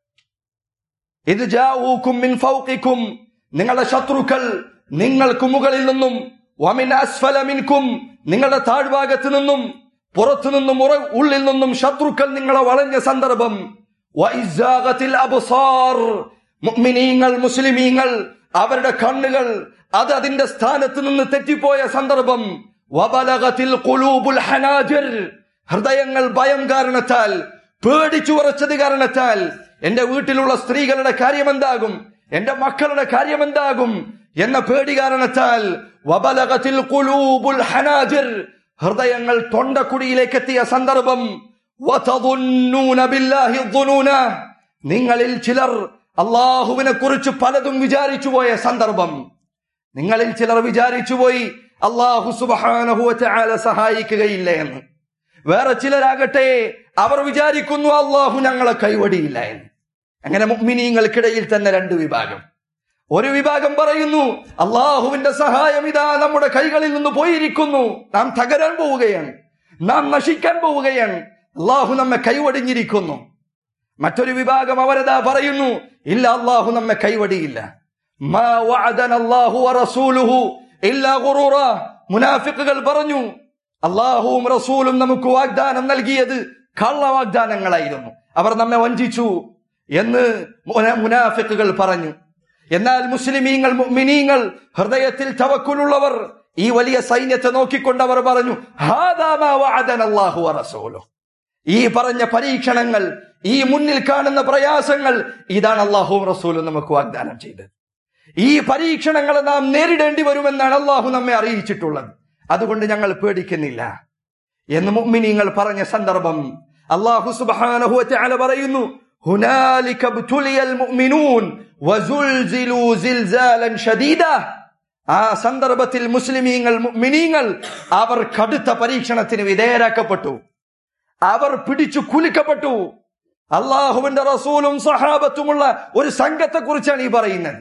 Speaker 1: ഇത് ജാഊക്കും മിൻ ഫൗഖിക്കും നിങ്ങളുടെ ശത്രുക്കൾ നിങ്ങൾക്ക് മുകളിൽ നിന്നും വമിൻ അസ്ഫല മിൻകും നിങ്ങളുടെ താഴ്ഭാഗത്ത് നിന്നും പുറത്തു നിന്നും ഉറ- ഉള്ളിൽ നിന്നും ശത്രുക്കൾ നിങ്ങളെ വളഞ്ഞ സന്ദർഭം വഇസ്സാഗത്തിൽ അബ്സാർ മുഅ്മിനീങ്ങൾ മുസ്ലിമീങ്ങൾ അവരുടെ കണ്ണുകൾ അത് അതിന്റെ സ്ഥാനത്ത് നിന്ന് തെറ്റിപ്പോയ സന്ദർഭം വബലഗത്തിൽ ഖുലൂബുൽ ഹനാജിർ ഹൃദയങ്ങൾ ഭയം കാരണത്താൽ പേടിച്ചു ഉറച്ചത് കാരണത്താൽ എന്റെ വീട്ടിലുള്ള സ്ത്രീകളുടെ കാര്യം എന്താകും എന്റെ മക്കളുടെ കാര്യം എന്താകും എന്ന പേടി കാരണത്താൽ വബലഗത്തിൽ ഖുലൂബുൽ ഹനാജിർ ഹൃദയങ്ങൾ തൊണ്ടക്കുടിയിലേക്ക് എത്തിയ സന്ദർഭം വതദുന്നൂന ബില്ലാഹി ദുനൂന നിങ്ങളിൽ ചിലർ അള്ളാഹുവിനെ കുറിച്ച് പലതും വിചാരിച്ചു പോയ സന്ദർഭം നിങ്ങളിൽ ചിലർ വിചാരിച്ചു പോയി അള്ളാഹു സുബ്ഹാനഹു വതആല സഹായിക്കുകയില്ല എന്ന് വേറെ ചിലരാകട്ടെ അവർ വിചാരിക്കുന്നു അള്ളാഹു ഞങ്ങളെ കൈവടിയില്ല എന്ന് അങ്ങനെ മുഅ്മിനീങ്ങൾക്കിടയിൽ തന്നെ രണ്ട് വിഭാഗം ഒരു വിഭാഗം പറയുന്നു അള്ളാഹുവിന്റെ സഹായം ഇതാ നമ്മുടെ കൈകളിൽ നിന്ന് പോയിരിക്കുന്നു നാം തകരാൻ പോവുകയാണ് നാം നശിക്കാൻ പോവുകയാണ് അള്ളാഹു നമ്മെ കൈവടിഞ്ഞിരിക്കുന്നു മറ്റൊരു വിഭാഗം അവരതാ പറയുന്നു ഇല്ല അള്ളാഹു നമ്മെ കൈവടിയില്ല മാ വഅദന അല്ലാഹു വറസൂലുഹു ഇല്ലാ ഗുറൂറ മുനാഫിക്കുകൾ പറഞ്ഞു അള്ളാഹുവും റസൂലും നമുക്ക് വാഗ്ദാനം നൽകിയത് കള്ള വാഗ്ദാനങ്ങളായിരുന്നു അവർ നമ്മെ വഞ്ചിച്ചു എന്ന് മുന- മുനാഫിക്കുകൾ പറഞ്ഞു എന്നാൽ മുസ്ലിമീങ്ങൾ മുഅ്മിനീങ്ങൾ ഹൃദയത്തിൽ തവക്കുലുള്ളവർ ഈ വലിയ സൈന്യത്തെ നോക്കിക്കൊണ്ട് അവർ പറഞ്ഞു "ഹാദാ മാ വഅദന അല്ലാഹു വറസൂലുഹു ഈ പറഞ്ഞ പരീക്ഷണങ്ങൾ ഈ മുന്നിൽ കാണുന്ന പ്രയാസങ്ങൾ ഇതാണ് അള്ളാഹുവും റസൂലും നമുക്ക് വാഗ്ദാനം ചെയ്തത് ഈ പരീക്ഷണങ്ങളെ നാം നേരിടേണ്ടി വരുമെന്നാണ് അള്ളാഹു നമ്മെ അറിയിച്ചിട്ടുള്ളത് അതുകൊണ്ട് ഞങ്ങൾ പേടിക്കുന്നില്ല എന്ന് മുഅ്മിനീങ്ങൾ പറഞ്ഞ സന്ദർഭം അള്ളാഹു സുബ്ഹാനഹു വതആല പറയുന്നു ഹുനാലിക ബുതുലിയൽ മുഅ്മിനൂൻ വസുൽസിലു സിൽസാലൻ ഷദീദ ആ സന്ദർഭത്തിൽ മുസ്ലിമീങ്ങൾ മുഅ്മിനീങ്ങൾ അവർ കടുത്ത പരീക്ഷണത്തിന് വിധേയരാക്കപ്പെട്ടു അവർ പിടിച്ചു കുലുക്കപ്പെട്ടു അള്ളാഹുവിന്റെ റസൂലും സഹാബത്തുമുള്ള ഒരു സംഘത്തെ കുറിച്ചാണ് ഈ പറയുന്നത്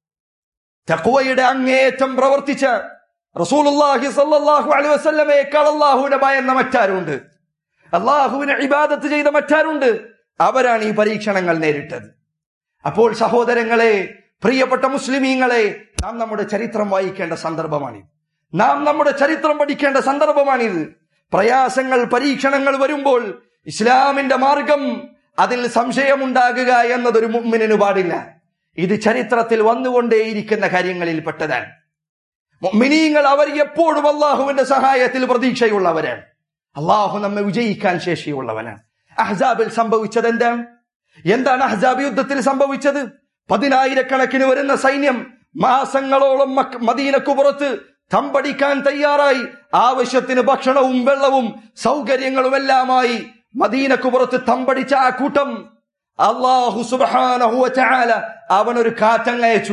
Speaker 1: തഖ്വയുടെ അങ്ങേയറ്റം പ്രവർത്തിച്ച റസൂലുള്ളാഹി സല്ലല്ലാഹു അലൈഹി വസല്ലമയേക്കാൾ അള്ളാഹുവിനെ ഭയന്ന മറ്റാരുണ്ട് അള്ളാഹുവിനെ ഇബാദത്ത് ചെയ്ത മറ്റാരുണ്ട് അവരാണ് ഈ പരീക്ഷണങ്ങൾ നേരിട്ടത് അപ്പോൾ സഹോദരങ്ങളെ പ്രിയപ്പെട്ട മുസ്ലിമീങ്ങളെ നാം നമ്മുടെ ചരിത്രം വായിക്കേണ്ട സന്ദർഭമാണിത് നാം നമ്മുടെ ചരിത്രം പഠിക്കേണ്ട സന്ദർഭമാണിത് പ്രയാസങ്ങൾ പരീക്ഷണങ്ങൾ വരുമ്പോൾ ഇസ്ലാമിന്റെ മാർഗം അതിൽ സംശയമുണ്ടാകുക എന്നതൊരു മുമ്മിനു പാടില്ല ഇത് ചരിത്രത്തിൽ വന്നുകൊണ്ടേയിരിക്കുന്ന കാര്യങ്ങളിൽ പെട്ടതാണ് മുഅ്മിനീങ്ങൾ അവർ എപ്പോഴും അള്ളാഹുവിന്റെ സഹായത്തിൽ പ്രതീക്ഷയുള്ളവരാണ് അള്ളാഹു നമ്മെ വിജയിക്കാൻ ശേഷിയുള്ളവനാണ് അഹ്സാബിൽ സംഭവിച്ചത് എന്താണ് എന്താണ് അഹ്സാബ് യുദ്ധത്തിൽ സംഭവിച്ചത് പതിനായിരക്കണക്കിന് വരുന്ന സൈന്യം മാസങ്ങളോളം മക്ക- മദീനക്കു പുറത്ത് തമ്പടിക്കാൻ തയ്യാറായി ആവശ്യത്തിന് ഭക്ഷണവും വെള്ളവും സൗകര്യങ്ങളുമെല്ലാമായി മദീനക്കു പുറത്ത് തമ്പടിച്ച ആ കൂട്ടം അള്ളാഹു സുബ്ഹാനഹു വതആല അവനൊരു കാറ്റങ്ങയച്ചു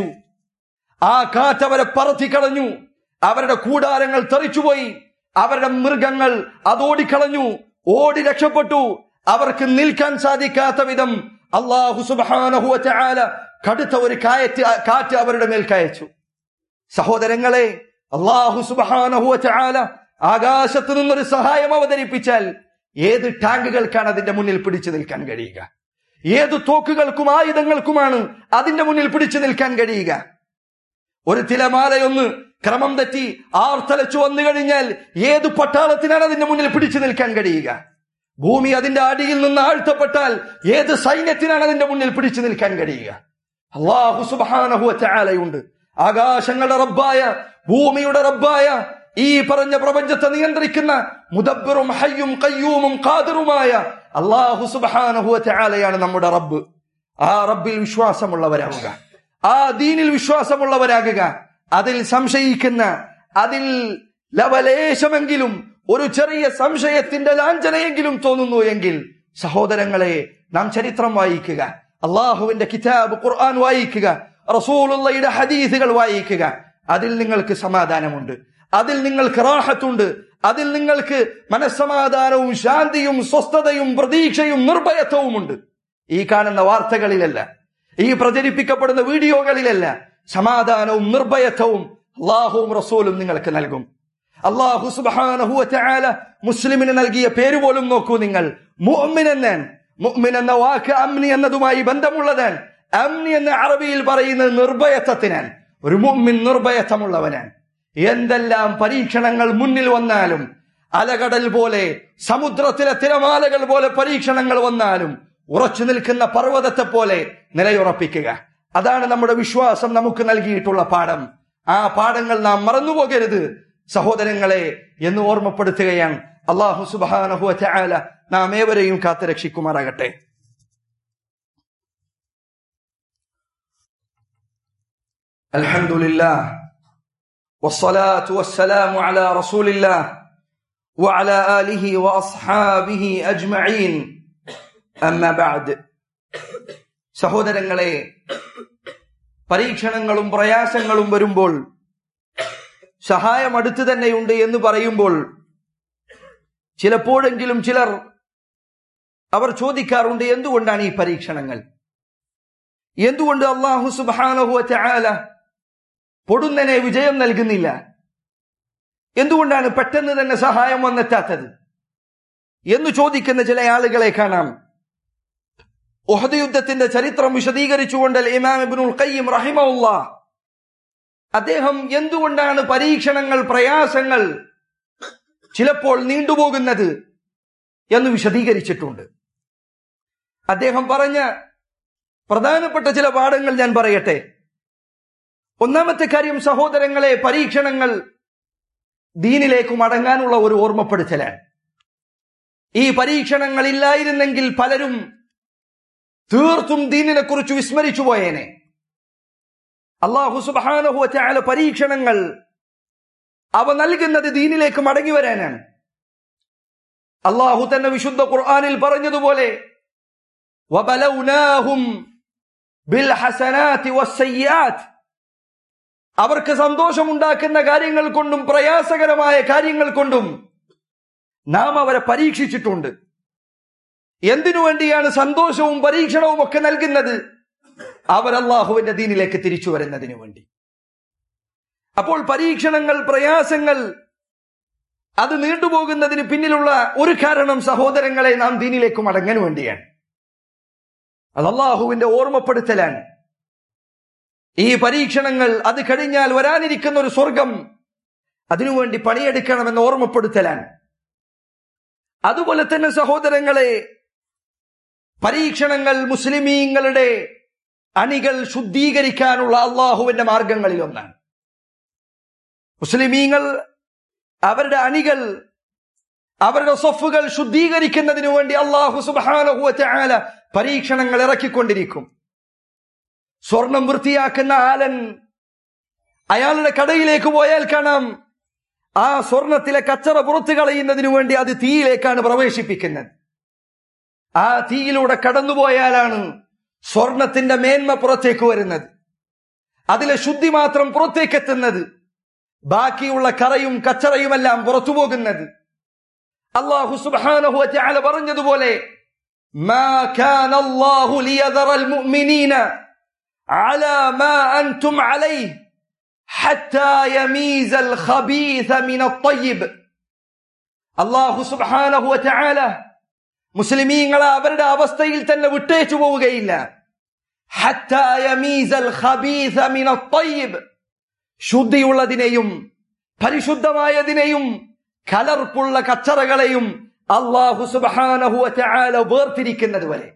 Speaker 1: ആ കാറ്റ് അവരെ പറത്തിക്കളഞ്ഞു അവരുടെ കൂടാരങ്ങൾ തെറിച്ചുപോയി അവരുടെ മൃഗങ്ങൾ അതോടിക്കളഞ്ഞു ഓടി രക്ഷപ്പെട്ടു അവർക്ക് നിൽക്കാൻ സാധിക്കാത്ത വിധം അള്ളാഹു സുബ്ഹാനഹു വതആല കടുത്ത ഒരു കായറ്റ് കാറ്റ് അവരുടെ മേൽ കയച്ചു സഹോദരങ്ങളെ അള്ളാഹു സുബാനഹുവ ചാല ആകാശത്ത് നിന്നൊരു സഹായം അവതരിപ്പിച്ചാൽ ഏത് ടാങ്കുകൾക്കാണ് അതിന്റെ മുന്നിൽ പിടിച്ചു നിൽക്കാൻ കഴിയുക ഏത് തോക്കുകൾക്കും ആയുധങ്ങൾക്കുമാണ് അതിന്റെ മുന്നിൽ പിടിച്ചു നിൽക്കാൻ കഴിയുക ഒരു തിലമാലയൊന്ന് ക്രമം തെറ്റി ആർത്തലച്ചു വന്നു കഴിഞ്ഞാൽ ഏത് പട്ടാളത്തിനാണ് അതിന്റെ മുന്നിൽ പിടിച്ചു നിൽക്കാൻ കഴിയുക ഭൂമി അതിന്റെ അടിയിൽ നിന്ന് ആഴ്ത്തപ്പെട്ടാൽ ഏത് സൈന്യത്തിനാണ് അതിന്റെ മുന്നിൽ പിടിച്ചു നിൽക്കാൻ കഴിയുക അള്ളാഹു സുബാനഹു ചാലയുണ്ട് ആകാശങ്ങളുടെ റബ്ബായ ഭൂമിയുടെ റബ്ബായ ഈ പറഞ്ഞ പ്രപഞ്ചത്തെ നിയന്ത്രിക്കുന്ന മുദബ്ബറും ഹയ്യും കയ്യൂമും ഖാദിറുമായ അള്ളാഹു സുബാനഹു ചാലയാണ് നമ്മുടെ റബ്ബ് ആ റബ്ബിൽ വിശ്വാസമുള്ളവരാവുക ആ ദീനിൽ വിശ്വാസമുള്ളവരാകുക അതിൽ സംശയിക്കുന്ന അതിൽ ലവലേശമെങ്കിലും ഒരു ചെറിയ സംശയത്തിന്റെ ലാഞ്ചനയെങ്കിലും തോന്നുന്നു എങ്കിൽ സഹോദരങ്ങളെ നാം ചരിത്രം വായിക്കുക അള്ളാഹുവിന്റെ കിതാബ് ഖുർആൻ വായിക്കുക റസൂലുള്ളയുടെ ഹദീസുകൾ വായിക്കുക അതിൽ നിങ്ങൾക്ക് സമാധാനമുണ്ട് അതിൽ നിങ്ങൾക്ക് റാഹത്തുണ്ട് അതിൽ നിങ്ങൾക്ക് മനസ്സമാധാനവും ശാന്തിയും സ്വസ്ഥതയും പ്രതീക്ഷയും നിർഭയത്വവുമുണ്ട് ഈ കാണുന്ന വാർത്തകളിലല്ല ഈ പ്രചരിപ്പിക്കപ്പെടുന്ന വീഡിയോകളിലല്ല സമാധാനവും നിർഭയത്വവും അള്ളാഹുവും റസൂലും നിങ്ങൾക്ക് നൽകും അള്ളാഹു സുബാനഹുവ ചാല മുസ്ലിമിന് നൽകിയ പേര് പോലും നോക്കൂ നിങ്ങൾ മുഅ്മിൻ എന്നാൻ മുഅ്മിൻ എന്ന വാക്ക് അമ്നി എന്നതുമായി ബന്ധമുള്ളതാണ് അമ്നി എന്ന അറബിയിൽ പറയുന്നത് നിർഭയത്വത്തിനാൻ ഒരു മുഅ്മിൻ നിർഭയത്വമുള്ളവനാണ് എന്തെല്ലാം പരീക്ഷണങ്ങൾ മുന്നിൽ വന്നാലും അലകടൽ പോലെ സമുദ്രത്തിലെ തിരമാലകൾ പോലെ പരീക്ഷണങ്ങൾ വന്നാലും ഉറച്ചു നിൽക്കുന്ന പർവ്വതത്തെ പോലെ നിലയുറപ്പിക്കുക അതാണ് നമ്മുടെ വിശ്വാസം നമുക്ക് നൽകിയിട്ടുള്ള പാഠം ആ പാഠങ്ങൾ നാം മറന്നുപോകരുത് സഹോദരങ്ങളെ എന്ന് ഓർമ്മപ്പെടുത്തുകയാണ് അള്ളാഹു സുബാനഹു ചായാല നാം ഏവരെയും കാത്തു രക്ഷിക്കുമാറാകട്ടെ الحمد لله والصلاة والسلام على رسول الله وعلى آله وأصحابه أجمعين أما بعد സഹോദരങ്ങളെ പരീക്ഷണങ്ങളും പ്രയാസങ്ങളും വരുമ്പോൾ സഹായം അടുത്തു തന്നെയുണ്ട് എന്ന് പറയുമ്പോൾ ചിലപ്പോഴെങ്കിലും ചിലർ അവർ ചോദിക്കാറുണ്ട് എന്തുകൊണ്ടാണ് ഈ പരീക്ഷണങ്ങൾ എന്തുകൊണ്ട് അള്ളാഹു സുബാനഹുവ ചായാല പൊടുന്നനെ വിജയം നൽകുന്നില്ല എന്തുകൊണ്ടാണ് പെട്ടെന്ന് തന്നെ സഹായം വന്നെത്താത്തത് എന്ന് ചോദിക്കുന്ന ചില ആളുകളെ കാണാം ഒഹദ് യുദ്ധത്തിന്റെ ചരിത്രം വിശദീകരിച്ചുകൊണ്ട് ഇമാം ഇബ്നുൽ ഖയ്യിം റഹിമഉള്ള അദ്ദേഹം എന്തുകൊണ്ടാണ് പരീക്ഷണങ്ങൾ പ്രയാസങ്ങൾ ചിലപ്പോൾ നീണ്ടുപോകുന്നത് എന്ന് വിശദീകരിച്ചിട്ടുണ്ട് അദ്ദേഹം പറഞ്ഞ പ്രധാനപ്പെട്ട ചില പാഠങ്ങൾ ഞാൻ പറയട്ടെ ഒന്നാമത്തെ കാര്യം സഹോദരങ്ങളെ പരീക്ഷണങ്ങൾ ദീനിലേക്ക് മടങ്ങാനുള്ള ഒരു ഓർമ്മപ്പെടുത്തലാണ് ഈ പരീക്ഷണങ്ങൾ ഇല്ലായിരുന്നെങ്കിൽ പലരും തീർത്തും ദീനിനെ കുറിച്ച് വിസ്മരിച്ചു പോയേനെ അള്ളാഹു സുബാനഹു ചാല പരീക്ഷണങ്ങൾ അവ നൽകുന്നത് ദീനിലേക്ക് മടങ്ങി വരാനാണ് അള്ളാഹു തന്നെ വിശുദ്ധ ഖുർആാനിൽ പറഞ്ഞതുപോലെ വബലൗനാഹും ബിൽ ഹസനാത്തി വസ്സയ്യാത്ത് അവർക്ക് സന്തോഷമുണ്ടാക്കുന്ന കാര്യങ്ങൾ കൊണ്ടും പ്രയാസകരമായ കാര്യങ്ങൾ കൊണ്ടും നാം അവരെ പരീക്ഷിച്ചിട്ടുണ്ട് എന്തിനു വേണ്ടിയാണ് സന്തോഷവും പരീക്ഷണവും ഒക്കെ നൽകുന്നത് അവർ അള്ളാഹുവിന്റെ ദീനിലേക്ക് തിരിച്ചു വരുന്നതിന് വേണ്ടി അപ്പോൾ പരീക്ഷണങ്ങൾ പ്രയാസങ്ങൾ അത് നീണ്ടുപോകുന്നതിന് പിന്നിലുള്ള ഒരു കാരണം സഹോദരങ്ങളെ നാം ദീനിലേക്ക് മടങ്ങാൻ വേണ്ടിയാണ് അത് അള്ളാഹുവിന്റെ ഓർമ്മപ്പെടുത്തലാണ് ഈ പരീക്ഷണങ്ങൾ അത് കഴിഞ്ഞാൽ വരാനിരിക്കുന്ന ഒരു സ്വർഗം അതിനുവേണ്ടി പണിയെടുക്കണമെന്ന് ഓർമ്മപ്പെടുത്തലാണ് അതുപോലെ തന്നെ സഹോദരങ്ങളെ പരീക്ഷണങ്ങൾ മുസ്ലിമീങ്ങളുടെ അണികൾ ശുദ്ധീകരിക്കാനുള്ള അള്ളാഹുവിന്റെ മാർഗങ്ങളിൽ ഒന്നാണ് മുസ്ലിമീങ്ങൾ അവരുടെ അണികൾ അവരുടെ സൊഫുകൾ ശുദ്ധീകരിക്കുന്നതിനു വേണ്ടി അള്ളാഹു സുബാനഹുവ ചാല പരീക്ഷണങ്ങൾ ഇറക്കിക്കൊണ്ടിരിക്കും സ്വർണം വൃത്തിയാക്കുന്ന ആലൻ അയാളുടെ കടയിലേക്ക് പോയാൽ കാണാം ആ സ്വർണത്തിലെ കച്ചറ പുറത്തു കളയുന്നതിനു വേണ്ടി അത് തീയിലേക്കാണ് പ്രവേശിപ്പിക്കുന്നത് ആ തീയിലൂടെ കടന്നുപോയാലാണ് സ്വർണത്തിന്റെ മേന്മ പുറത്തേക്ക് വരുന്നത് അതിലെ ശുദ്ധി മാത്രം പുറത്തേക്ക് എത്തുന്നത് ബാക്കിയുള്ള കറയും കച്ചറയുമെല്ലാം പുറത്തു പോകുന്നത് അള്ളാഹു സുബ്ഹാനഹു വതആല പറഞ്ഞതുപോലെ ما كان الله ليذر المؤمنين على ما أنتم عليه حتى يميز الخبيث من الطيب അള്ളാഹു സുബ്ഹാനഹു വതആല മുസ്ലിമീങ്ങളെ അവരുടെ അവസ്ഥയിൽ തന്നെ വിട്ടേച്ചു പോവുകയില്ല ഹത്താ യമീസൽ ഖബീസ മിന ത്വയ്യിബ് ശുദ്ധിയുള്ളതിനെയും പരിശുദ്ധമായതിനെയും കലർപ്പുള്ള കച്ചറകളെയും അള്ളാഹു സുബ്ഹാനഹു വതആല വേർതിരിക്കുന്നത് വരെ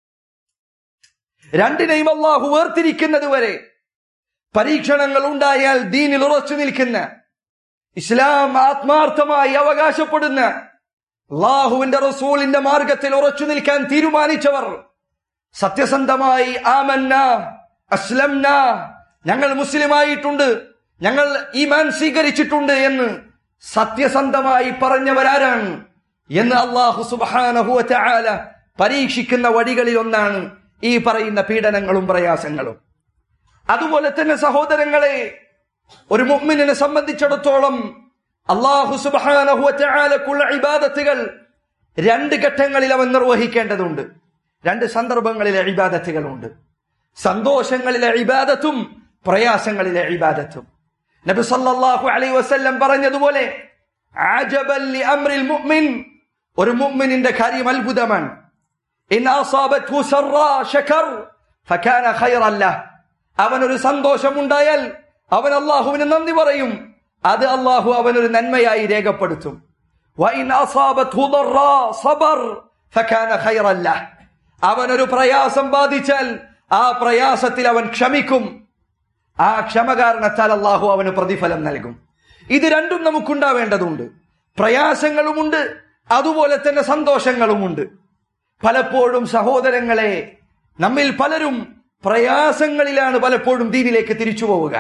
Speaker 1: രണ്ടിനെയും അള്ളാഹു വേർതിരിക്കുന്നത് വരെ പരീക്ഷണങ്ങൾ ഉണ്ടായാൽ ദീനിൽ ഉറച്ചു നിൽക്കുന്ന ഇസ്ലാം ആത്മാർത്ഥമായി അവകാശപ്പെടുന്ന അള്ളാഹുവിന്റെ റസൂലിന്റെ മാർഗത്തിൽ ഉറച്ചു നിൽക്കാൻ തീരുമാനിച്ചവർ സത്യസന്ധമായി ആമന്ന അസ്ലംന ഞങ്ങൾ മുസ്ലിമായിട്ടുണ്ട് ഞങ്ങൾ ഈമാൻ സ്വീകരിച്ചിട്ടുണ്ട് എന്ന് സത്യസന്ധമായി പറഞ്ഞവരാരാണ് എന്ന് അള്ളാഹു സുബാനഹുവ ആല പരീക്ഷിക്കുന്ന വഴികളിൽ ഒന്നാണ് ഈ പറയുന്ന പീഡനങ്ങളും പ്രയാസങ്ങളും അതുപോലെ തന്നെ സഹോദരങ്ങളെ ഒരു മുഅ്മിനിനെ സംബന്ധിച്ചിടത്തോളം അള്ളാഹു സുബാനഹുവലക്കുള്ള ഇബാദത്തുകൾ രണ്ട് ഘട്ടങ്ങളിൽ അവൻ നിർവഹിക്കേണ്ടതുണ്ട് രണ്ട് സന്ദർഭങ്ങളിലെ ഇബാദത്തുകളുണ്ട് സന്തോഷങ്ങളിലെ ഇബാദത്തും പ്രയാസങ്ങളിലെ ഇബാദത്തും നബി സല്ലല്ലാഹു അലൈഹി വസല്ലം പറഞ്ഞതുപോലെ ആജബൻ ലി അംറിൽ മുഅ്മിൻ ഒരു മുഅ്മിനിന്റെ കാര്യം അത്ഭുതമാണ് ഇൻ അസാബത്ഹു സറാ ശകർ ഫകാന ഖൈറൻ ലഹ് അവൻ ഒരു സന്തോഷമുണ്ടായാൽ അവൻ അള്ളാഹുവിന് നന്ദി പറയും അത് അള്ളാഹു അവനൊരു നന്മയായി രേഖപ്പെടുത്തും വഇൻ അസാബത്ഹു ضراء صبر فكان خيرا له അവനൊരു പ്രയാസം ബാധിച്ചാൽ ആ പ്രയാസത്തിൽ അവൻ ക്ഷമിക്കും ആ ക്ഷമ കാരണത്താൽ അള്ളാഹു അവന് പ്രതിഫലം നൽകും ഇത് രണ്ടും നമുക്കുണ്ടാവേണ്ടതുണ്ട് പ്രയാസങ്ങളുമുണ്ട് അതുപോലെ തന്നെ സന്തോഷങ്ങളുമുണ്ട് പലപ്പോഴും സഹോദരങ്ങളെ നമ്മിൽ പലരും പ്രയാസങ്ങളിലാണ് പലപ്പോഴും ദീനിലേക്ക് തിരിച്ചു പോവുക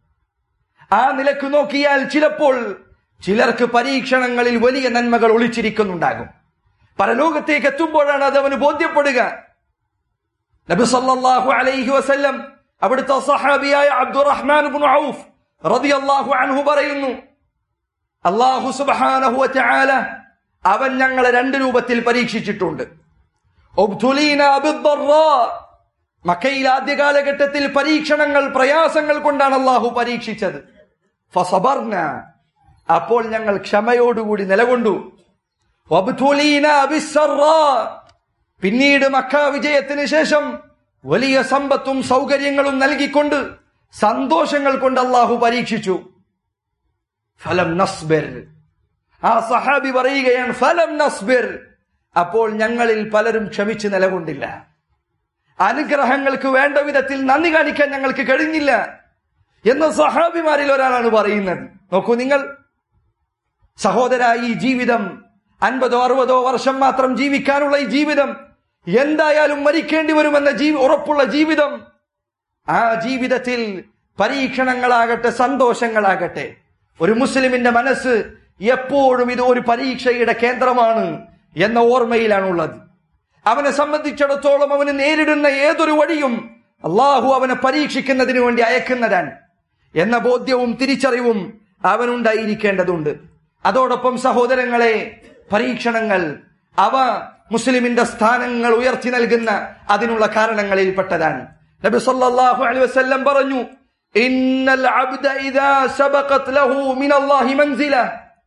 Speaker 1: ആ നിലക്ക് നോക്കിയാൽ ചിലപ്പോൾ ചിലർക്ക് പരീക്ഷണങ്ങളിൽ വലിയ നന്മകൾ ഒളിച്ചിരിക്കുന്നുണ്ടാകും പരലോകത്തേക്ക് എത്തുമ്പോഴാണ് അത് അവന് ബോധ്യപ്പെടുക നബി സല്ലല്ലാഹു അലൈഹി വസല്ലം അവിടുത്തെ സഹാബിയായ അബ്ദുറഹ്മാൻ ഇബ്നു ഔഫ് റളിയല്ലാഹു അൻഹു പറയുന്നു അല്ലാഹു സുബ്ഹാനഹു വതആല അവൻ ഞങ്ങളെ രണ്ട് രൂപത്തിൽ പരീക്ഷിച്ചിട്ടുണ്ട് ഉബ്തുലീന ബിദ്ദറാ മക്കയിൽ ആദ്യ കാലഘട്ടത്തിൽ പരീക്ഷണങ്ങൾ പ്രയാസങ്ങൾ കൊണ്ടാണ് അള്ളാഹു പരീക്ഷിച്ചത് ഫസബർന അപ്പോൾ ഞങ്ങൾ ക്ഷമയോടുകൂടി നിലകൊണ്ടു വബ്തുലീന ബിസ്സറാ പിന്നീട് മക്ക വിജയത്തിന് ശേഷം വലിയ സമ്പത്തും സൗകര്യങ്ങളും നൽകിക്കൊണ്ട് സന്തോഷങ്ങൾ കൊണ്ട് അള്ളാഹു പരീക്ഷിച്ചു ഫലം നസ്ബിർ ആ സഹാബി പറയുകയാണ് ഫലം നസ്ബിർ അപ്പോൾ ഞങ്ങളിൽ പലരും ക്ഷമിച്ച് നിലകൊണ്ടില്ല അനുഗ്രഹങ്ങൾക്ക് വേണ്ട വിധത്തിൽ നന്ദി കാണിക്കാൻ ഞങ്ങൾക്ക് കഴിഞ്ഞില്ല എന്ന് സഹാബിമാരിൽ ഒരാളാണ് പറയുന്നത് നോക്കൂ നിങ്ങൾ സഹോദര ഈ ജീവിതം അൻപതോ അറുപതോ വർഷം മാത്രം ജീവിക്കാനുള്ള ഈ ജീവിതം എന്തായാലും മരിക്കേണ്ടി വരുമെന്ന ജീവി ഉറപ്പുള്ള ജീവിതം ആ ജീവിതത്തിൽ പരീക്ഷണങ്ങളാകട്ടെ സന്തോഷങ്ങളാകട്ടെ ഒരു മുസ്ലിമിന്റെ മനസ്സ് എപ്പോഴും ഇത് ഒരു പരീക്ഷയുടെ കേന്ദ്രമാണ് എന്ന ഓർമ്മയിലാണുള്ളത് അവനെ സംബന്ധിച്ചിടത്തോളം അവന് നേരിടുന്ന ഏതൊരു വഴിയും അള്ളാഹു അവനെ പരീക്ഷിക്കുന്നതിന് വേണ്ടി അയക്കുന്നതാണ് എന്ന ബോധ്യവും തിരിച്ചറിവും അവനുണ്ടായിരിക്കേണ്ടതുണ്ട് അതോടൊപ്പം സഹോദരങ്ങളെ പരീക്ഷണങ്ങൾ അവ മുസ്ലിമിന്റെ സ്ഥാനങ്ങൾ ഉയർത്തി നൽകുന്ന അതിനുള്ള കാരണങ്ങളിൽപ്പെട്ടതാണ് നബി സല്ലല്ലാഹു അലൈഹി വസല്ലം പറഞ്ഞു ഇന്നൽ അബ്ദ ഇദാ സബഖത് ലഹു മിനല്ലാഹി മൻസില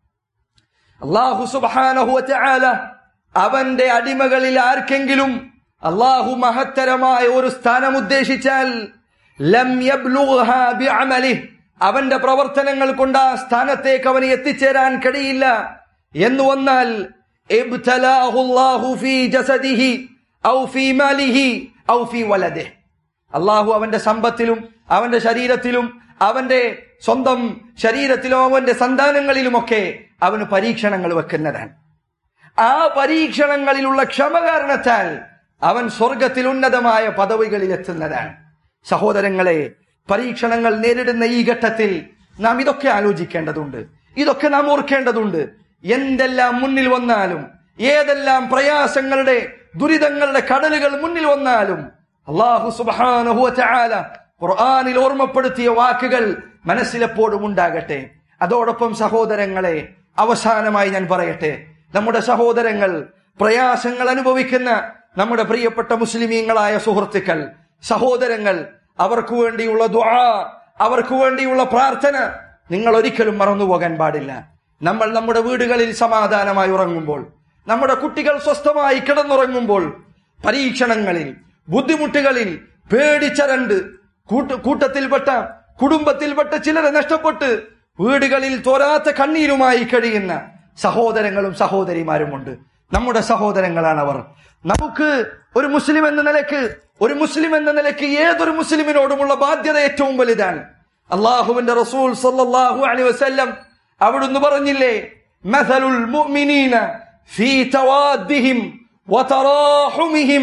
Speaker 1: അല്ലാഹു സുബ്ഹാനഹു വതആല അവന്റെ അടിമകളിൽ ആർക്കെങ്കിലും അള്ളാഹു മഹത്തരമായ ഒരു സ്ഥാനം ഉദ്ദേശിച്ചാൽ ലം യബ്ലുഗ്ഹാ ബിഅമലിഹ് അവന്റെ പ്രവർത്തനങ്ങൾ കൊണ്ട് ആ സ്ഥാനത്തേക്ക് അവന് എത്തിച്ചേരാൻ കഴിയില്ല എന്ന് വന്നാൽ ഇബ്തലാഹു അല്ലാഹു ഫീ ജസദിഹി ഔ ഫീ മാലിഹി ഔ ഫീ വലദിഹി അള്ളാഹു അവന്റെ സമ്പത്തിലും അവന്റെ ശരീരത്തിലും അവന്റെ സ്വന്തം ശരീരത്തിലും അവന്റെ സന്താനങ്ങളിലുമൊക്കെ അവന് പരീക്ഷണങ്ങൾ വെക്കുന്നതാണ് ആ പരീക്ഷണങ്ങളിലുള്ള ക്ഷമ കാരണത്താൽ അവൻ സ്വർഗത്തിൽ ഉന്നതമായ പദവികളിൽ എത്തുന്നതാണ് സഹോദരങ്ങളെ പരീക്ഷണങ്ങൾ നേരിടുന്ന ഈ ഘട്ടത്തിൽ നാം ഇതൊക്കെ ആലോചിക്കേണ്ടതുണ്ട് ഇതൊക്കെ നാം ഓർക്കേണ്ടതുണ്ട് എന്തെല്ലാം മുന്നിൽ വന്നാലും ഏതെല്ലാം പ്രയാസങ്ങളുടെ ദുരിതങ്ങളുടെ കടലുകൾ മുന്നിൽ വന്നാലും അള്ളാഹു സുബാനഹു ചാല ഖുർആാനിൽ ഓർമ്മപ്പെടുത്തിയ വാക്കുകൾ മനസ്സിലെപ്പോഴും ഉണ്ടാകട്ടെ അതോടൊപ്പം സഹോദരങ്ങളെ അവസാനമായി ഞാൻ പറയട്ടെ നമ്മുടെ സഹോദരങ്ങൾ പ്രയാസങ്ങൾ അനുഭവിക്കുന്ന നമ്മുടെ പ്രിയപ്പെട്ട മുസ്ലിമീങ്ങളായ സുഹൃത്തുക്കൾ സഹോദരങ്ങൾ അവർക്ക് വേണ്ടിയുള്ള ദുആ അവർക്ക് വേണ്ടിയുള്ള പ്രാർത്ഥന നിങ്ങൾ ഒരിക്കലും മറന്നുപോകാൻ പാടില്ല നമ്മൾ നമ്മുടെ വീടുകളിൽ സമാധാനമായി ഉറങ്ങുമ്പോൾ നമ്മുടെ കുട്ടികൾ സ്വസ്ഥമായി കിടന്നുറങ്ങുമ്പോൾ പരീക്ഷണങ്ങളിൽ ബുദ്ധിമുട്ടുകളിൽ പേടിച്ചരണ്ട് കൂട്ട കൂട്ടത്തിൽപ്പെട്ട കുടുംബത്തിൽപ്പെട്ട ചിലരെ നഷ്ടപ്പെട്ട് വീടുകളിൽ തോരാത്ത കണ്ണീരുമായി കഴിയുന്ന സഹോദരങ്ങളും സഹോദരിമാരുമുണ്ട് നമ്മുടെ സഹോദരങ്ങളാണ് അവർ നമുക്ക് ഒരു മുസ്ലിം എന്ന നിലക്ക് ഒരു മുസ്ലിം എന്ന നിലക്ക് ഏതൊരു മുസ്ലിമിനോടുമുള്ള ബാധ്യത ഏറ്റവും വലുതാണ് അള്ളാഹുവിന്റെ റസൂൽ സല്ലല്ലാഹു അലൈഹി വസല്ലം അവിടുന്ന് പറഞ്ഞില്ലേ മസലുൽ മുഅ്മിനീന ഫീ തവാദ്ദിഹിം വതറാഹുമിഹിം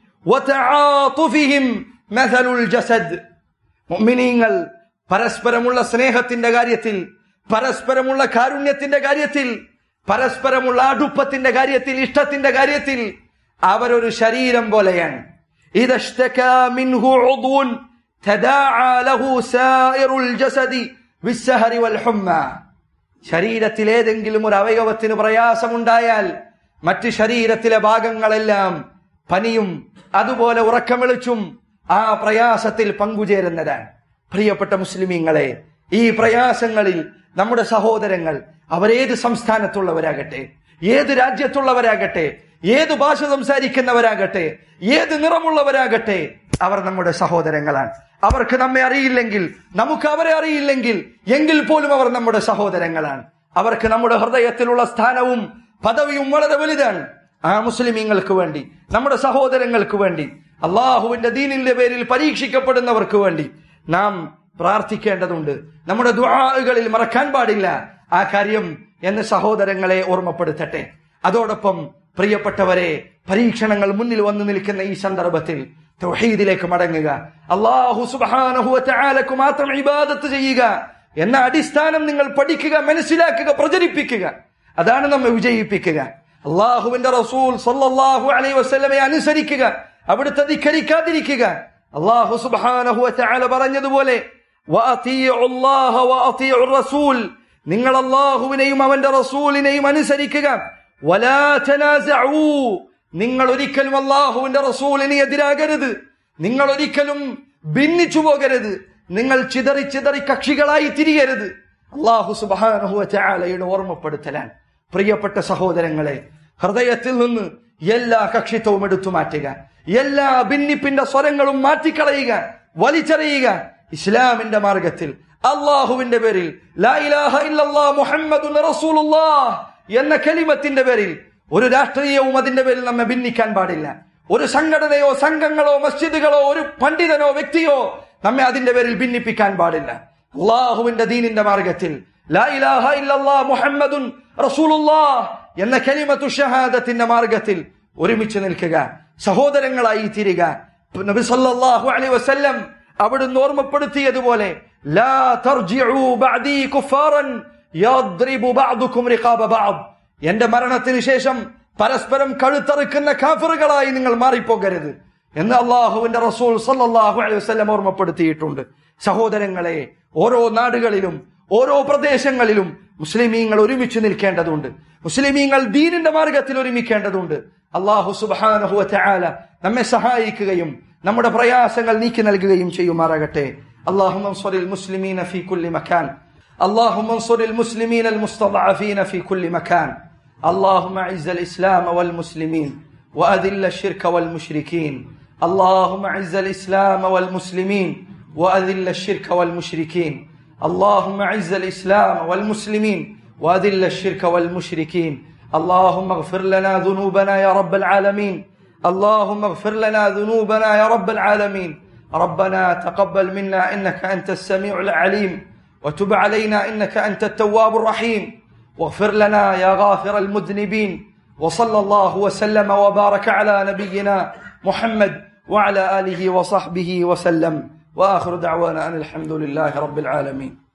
Speaker 1: വതആതുഫിഹിം മസലുൽ ജസദ് മുഅ്മിനീങ്ങൾ പരസ്പരമുള്ള സ്നേഹത്തിന്റെ കാര്യത്തിൽ പരസ്പരമുള്ള കാരുണ്യത്തിന്റെ കാര്യത്തിൽ പരസ്പരമുള്ള അടുപ്പത്തിന്റെ കാര്യത്തിൽ ഇഷ്ടത്തിന്റെ കാര്യത്തിൽ അവരൊരു ശരീരം പോലെയാണ് إذا اشتكى منه عضو تداعى له سائر الجسد بالسهر والحمى ശരീരത്തിൽ ഏതെങ്കിലും ഒരു അവയവത്തിന് പ്രയാസമുണ്ടായാൽ മറ്റ് ശരീരത്തിലെ ഭാഗങ്ങളെല്ലാം പനിയും അതുപോലെ ഉറക്കമിളിച്ചും ആ പ്രയാസത്തിൽ പങ്കുചേരുന്നതാണ് പ്രിയപ്പെട്ട മുസ്ലിമീങ്ങളെ ഈ പ്രയാസങ്ങളിൽ നമ്മുടെ സഹോദരങ്ങൾ അവരേത് സംസ്ഥാനത്തുള്ളവരാകട്ടെ ഏത് രാജ്യത്തുള്ളവരാകട്ടെ ഏത് ഭാഷ സംസാരിക്കുന്നവരാകട്ടെ ഏത് നിറമുള്ളവരാകട്ടെ അവർ നമ്മുടെ സഹോദരങ്ങളാണ് അവർക്ക് നമ്മെ അറിയില്ലെങ്കിൽ നമുക്ക് അവരെ അറിയില്ലെങ്കിൽ എങ്കിൽ പോലും അവർ നമ്മുടെ സഹോദരങ്ങളാണ് അവർക്ക് നമ്മുടെ ഹൃദയത്തിലുള്ള സ്ഥാനവും പദവിയും വളരെ വലുതാണ് ആ മുസ്ലിമീങ്ങൾക്ക് വേണ്ടി നമ്മുടെ സഹോദരങ്ങൾക്ക് വേണ്ടി അള്ളാഹുവിന്റെ ദീനിന്റെ പേരിൽ പരീക്ഷിക്കപ്പെടുന്നവർക്ക് വേണ്ടി നാം പ്രാർത്ഥിക്കേണ്ടതുണ്ട് നമ്മുടെ ദ്വാകളിൽ മറക്കാൻ പാടില്ല ആ കാര്യം എന്ന് സഹോദരങ്ങളെ ഓർമ്മപ്പെടുത്തട്ടെ അതോടൊപ്പം പ്രിയപ്പെട്ടവരെ പരീക്ഷണങ്ങൾ മുന്നിൽ വന്നു നിൽക്കുന്ന ഈ സന്ദർഭത്തിൽ തൗഹീദിലേക്ക് മടങ്ങുക അള്ളാഹു സുബാനഹുവലക്ക് മാത്രം ഇബാദത്ത് ചെയ്യുക എന്ന അടിസ്ഥാനം നിങ്ങൾ പഠിക്കുക മനസ്സിലാക്കുക പ്രചരിപ്പിക്കുക അതാണ് നമ്മെ വിജയിപ്പിക്കുക അള്ളാഹുവിന്റെ റസൂൽ സല്ലല്ലാഹു അലൈഹി വസല്ലമയെ അനുസരിക്കുക അവിടുത്തെ ധിക്കരിക്കാതിരിക്കുക അള്ളാഹു സുബാനഹുവല പറഞ്ഞതുപോലെ വഅതീഉ അല്ലാഹ വഅതീഉ റസൂൽ നിങ്ങൾ അള്ളാഹുവിനെയും അവന്റെ റസൂലിനെയും അനുസരിക്കുക വലാ തനാസഊ നിങ്ങൾ ഒരിക്കലും അള്ളാഹുവിന്റെ റസൂലിന് എതിരാകരുത് നിങ്ങൾ ഒരിക്കലും ഭിന്നിച്ചു പോകരുത് നിങ്ങൾ ചിതറി ചിതറി കക്ഷികളായി തിരിയരുത് അള്ളാഹു സുബാനഹുവ ചാലയുടെ ഓർമ്മപ്പെടുത്തലാണ് പ്രിയപ്പെട്ട സഹോദരങ്ങളെ ഹൃദയത്തിൽ നിന്ന് എല്ലാ കക്ഷിത്വവും എടുത്തു മാറ്റുക എല്ലാ ഭിന്നിപ്പിന്റെ സ്വരങ്ങളും മാറ്റിക്കളയുക വലിച്ചെറിയുക ഇസ്ലാമിന്റെ മാർഗത്തിൽ അള്ളാഹുവിന്റെ പേരിൽ ലാ ഇലാഹ ഇല്ലല്ലാഹ് മുഹമ്മദുൻ റസൂലുള്ളാഹ് എന്ന കലിമത്തിന്റെ പേരിൽ ഒരു രാഷ്ട്രീയവും അതിന്റെ പേരിൽ നമ്മെ ഭിന്നിക്കാൻ പാടില്ല ഒരു സംഘടനയോ സംഘങ്ങളോ മസ്ജിദുകളോ ഒരു പണ്ഡിതനോ വ്യക്തിയോ നമ്മെ അതിന്റെ പേരിൽ ഭിന്നിപ്പിക്കാൻ പാടില്ല അള്ളാഹുവിന്റെ ദീനിന്റെ മാർഗത്തിൽ ലാ ഇലാഹ ഇല്ലല്ലാഹ് മുഹമ്മദുൻ റസൂലുള്ളാഹ് എന്ന കലിമത്തു ഷഹാദത്തിന്റെ മാർഗത്തിൽ ഒരുമിച്ച് നിൽക്കുക സഹോദരങ്ങളായി തീരുക നബി സല്ലല്ലാഹു അലൈഹി വസല്ലം അവിടുന്ന് ഓർമ്മപ്പെടുത്തിയതുപോലെ ലാ തർജിഉ ബഅദി കുഫാറൻ യദ്രിബു ബഅദുകും റിഖാബ ബഅദ് എന്റെ മരണത്തിന് ശേഷം പരസ്പരം കഴുത്തറുക്കുന്ന കാഫറുകളായി നിങ്ങൾ മാറിപ്പോകരുത് എന്ന് അള്ളാഹുവിന്റെ റസൂൽ സല്ലല്ലാഹു അലൈഹി വസല്ലം ഓർമ്മപ്പെടുത്തിയിട്ടുണ്ട് സഹോദരങ്ങളെ ഓരോ നാടുകളിലും ഓരോ പ്രദേശങ്ങളിലും മുസ്ലിമീങ്ങൾ ഒരുമിച്ച് നിൽക്കേണ്ടതുണ്ട് മുസ്ലിമീങ്ങൾ ദീനിന്റെ മാർഗത്തിൽ ഒരുമിക്കേണ്ടതുണ്ട് അള്ളാഹു സുബാനഹു ചാല നമ്മെ സഹായിക്കുകയും നമ്മുടെ പ്രയാസങ്ങൾ നീക്കി നൽകുകയും ചെയ്യുമാറാകട്ടെ اللهم انصر المسلمين في كل مكان اللهم انصر المسلمين المستضعفين في كل مكان اللهم اعز الاسلام والمسلمين واذل الشرك والمشركين اللهم اعز الاسلام والمسلمين واذل الشرك والمشركين اللهم اعز الاسلام والمسلمين واذل الشرك والمشركين اللهم اغفر لنا ذنوبنا يا رب العالمين اللهم اغفر لنا ذنوبنا يا رب العالمين ربنا تقبل منا انك انت السميع العليم وتب علينا انك انت التواب الرحيم واغفر لنا يا غافر المذنبين وصلى الله وسلم وبارك على نبينا محمد وعلى اله وصحبه وسلم واخر دعوانا ان الحمد لله رب العالمين